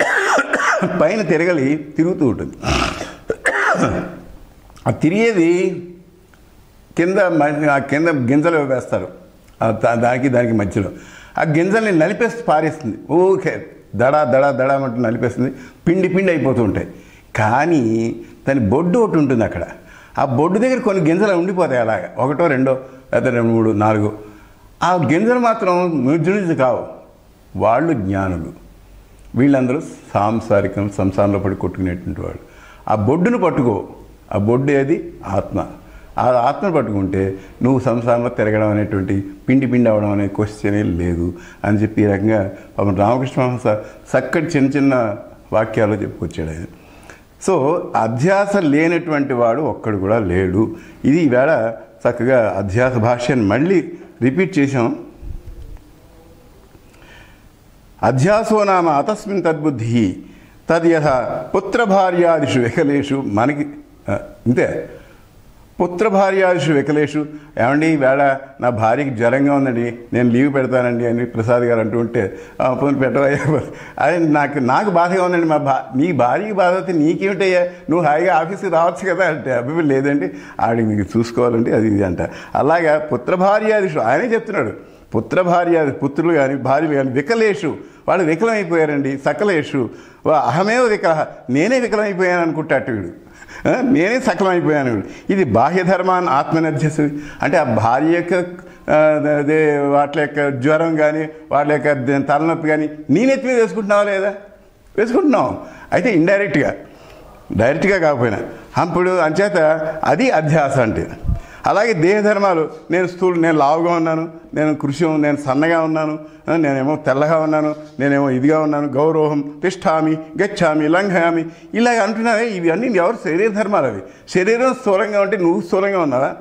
పైన తిరగలి తిరుగుతూ ఉంటుంది ఆ తిరిగేది కింద మ- ఆ కింద గింజలు వేస్తారు ఆ దా- దానికి దానికి మధ్యలో ఆ గింజల్ని నలిపేసి పారేస్తుంది ఓకే దడా దడా దడా అంటూ నలిపేస్తుంది పిండి పిండి అయిపోతూ ఉంటాయి కానీ దాని బొడ్డు ఒకటి ఉంటుంది అక్కడ ఆ బొడ్డు దగ్గర కొన్ని గింజలు ఉండిపోతాయి అలాగా ఒకటో రెండో లేదా రెండు మూడు నాలుగు ఆ గింజలు మాత్రం నిర్జునిజు కావు వాళ్ళు జ్ఞానులు వీళ్ళందరూ సాంసారికం సంసారంలో పడి కొట్టుకునేటువంటి వాళ్ళు ఆ బొడ్డును పట్టుకో ఆ బొడ్డు ఏది ఆత్మ ఆ ఆత్మను పట్టుకుంటే నువ్వు సంసారంలో తిరగడం అనేటువంటి పిండి పిండి అవడం అనే క్వశ్చనే లేదు అని చెప్పి ఈ రకంగా పాపం రామకృష్ణ మహంస చక్కటి చిన్న చిన్న వాక్యాలు చెప్పుకొచ్చాడు ఆయన సో అధ్యాస లేనటువంటి వాడు ఒక్కడు కూడా లేడు ఇది ఈవేళ చక్కగా అధ్యాస భాష్యాన్ని మళ్ళీ రిపీట్ చేసాం అధ్యాసో నామ అతస్మిన్ తద్బుద్ధి తద్యథ పుత్రభార్యాదిషు వికలేషు మనకి ఆ, ఇంతే పుత్రభార్యాదిషు వికలేషు ఏమండి వేళ నా భార్యకి జ్వరంగా ఉందండి నేను లీవ్ పెడతానండి అని ప్రసాద్ గారు అంటూ ఉంటే "ఆ, పోనీ పెట్టవయ్యా అదే నాకు నాకు బాధగా ఉందండి మా భా నీ భార్యకి బాధ అయితే నీకేమిటయ్యా నువ్వు హాయిగా ఆఫీస్కి రావచ్చు కదా అంటే అభిప్రాయం లేదండి ఆడికి మీకు చూసుకోవాలండి అది ఇది అంట అలాగా పుత్రభార్యాదిషు ఆయనే చెప్తున్నాడు పుత్ర భార్య పుత్రులు కానీ భార్యలు కానీ వికలేషు వాళ్ళు వికలమైపోయారండి సకలేషు వా- అహమేవ వికల నేనే వికలమైపోయాను అనుకుంటాడు వీడు ఆ, నేనే సకలమైపోయాను వీడు ఇది బాహ్య ధర్మాన్ని ఆత్మనిర్ధ్యసు అంటే ఆ భార్య యొక్క ఆ, అదే వాటి యొక్క జ్వరం కానీ వాళ్ళ యొక్క ద- తలనొప్పి కానీ నీ నెత్తి మీద వేసుకుంటున్నావా లేదా వేసుకుంటున్నావు అయితే ఇండైరెక్ట్గా డైరెక్ట్గా కాకపోయినా అప్పుడు అంచేత అది అధ్యాస అంటే అలాగే దేహ ధర్మాలు నేను స్థూలు నేను లావుగా ఉన్నాను నేను కృషం నేను సన్నగా ఉన్నాను ఆ, నేనేమో తెల్లగా ఉన్నాను నేనేమో ఇదిగా ఉన్నాను గౌరవం తిష్టామి గచ్చామి లంఘయామి ఇలాగ అంటున్నావే ఇవి అన్నీ ఎవరు శరీర ధర్మాలు అవి శరీరం స్థూలంగా ఉంటే నువ్వు స్థూలంగా ఉన్నావా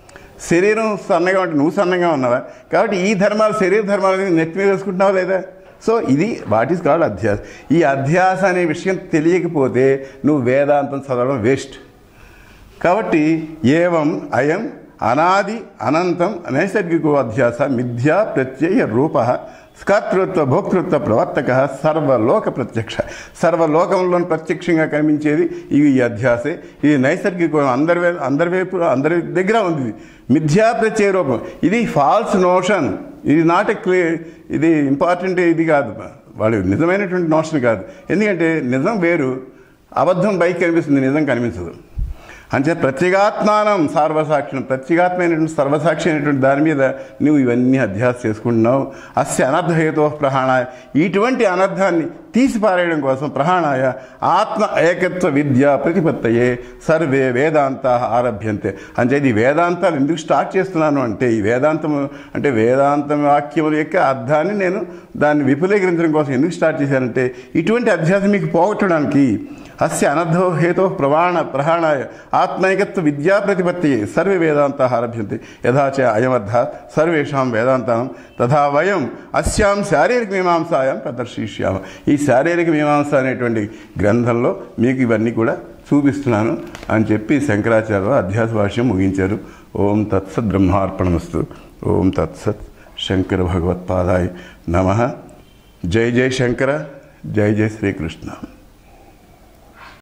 శరీరం సన్నగా ఉంటే నువ్వు సన్నగా ఉన్నావా కాబట్టి ఈ ధర్మాలు శరీర ధర్మాలు అనేది నెత్తి మీద వేసుకుంటున్నావా లేదా సో ఇది వాట్ ఈస్ కాల్డ్ అధ్యాస ఈ అధ్యాస అనే విషయం తెలియకపోతే నువ్వు వేదాంతం చదవడం వేస్ట్ కాబట్టి ఏవం అయం అనాది అనంతం నైసర్గికో అధ్యాస మిథ్యా ప్రత్యయ రూప స్కర్తృత్వ భోక్తృత్వ ప్రవర్తక సర్వలోక ప్రత్యక్ష సర్వలోకంలో ప్రత్యక్షంగా కనిపించేది ఇవి ఈ అధ్యాసే ఇది నైసర్గిక అందరి వే- అందరి వైపు అందరి దగ్గర ఉంది ఇది. మిథ్యా ప్రత్యయ రూపం ఇది ఫాల్స్ నోషన్ ఇది నాట్ ఎ క్లియర్ ఇది ఇంపార్టెంట్ ఇది కాదు వాడు నిజమైనటువంటి నోషన్ కాదు ఎందుకంటే నిజం వేరు అబద్ధం బయట కనిపిస్తుంది నిజం కనిపించదు అంటే ప్రత్యేగాత్మానం సర్వసాక్షిణం ప్రత్యేగాత్మైనటువంటి సర్వసాక్షి అయినటువంటి దాని మీద నువ్వు ఇవన్నీ అధ్యాస చేసుకుంటున్నావు అస్య అనర్థహేతో ప్రహాణాయ ఇటువంటి అనర్థాన్ని తీసి పారేయడం కోసం ప్రహాణాయ ఆత్మ ఏకత్వ విద్య ప్రతిపత్తయే సర్వే వేదాంత ఆరభ్యంతే అంటే ఈ వేదాంతాలు ఎందుకు స్టార్ట్ చేస్తున్నాను అంటే ఈ వేదాంతం అంటే వేదాంతం వాక్యముల యొక్క అర్థాన్ని నేను దాన్ని విపులీకరించడం కోసం ఎందుకు స్టార్ట్ చేశానంటే ఇటువంటి అధ్యాసం మీకు పోగొట్టడానికి అస్య అనర్థో హేతో ప్రమాణ ప్రహాణాయ ఆత్మైకత్వ విద్యా ప్రతిపత్తి సర్వే వేదాంతా ఆరభ్యంతే యథా చ అయమర్థ సర్వేషాం వేదాంతానం తథా వయం అస్యాం శారీరక మీమాంసాయాం ప్రదర్శిష్యామ ఈ శారీరక మీమాంస అనేటువంటి గ్రంథంలో మీకు ఇవన్నీ కూడా చూపిస్తున్నాను అని చెప్పి శంకరాచార్య అధ్యాస భాష్యం ముగించారు ఓం తత్సత్ బ్రహ్మార్పణమస్తు ఓం తత్సత్ శంకర భగవత్పాదాయ నమ జై జై శంకర జై జై శ్రీకృష్ణ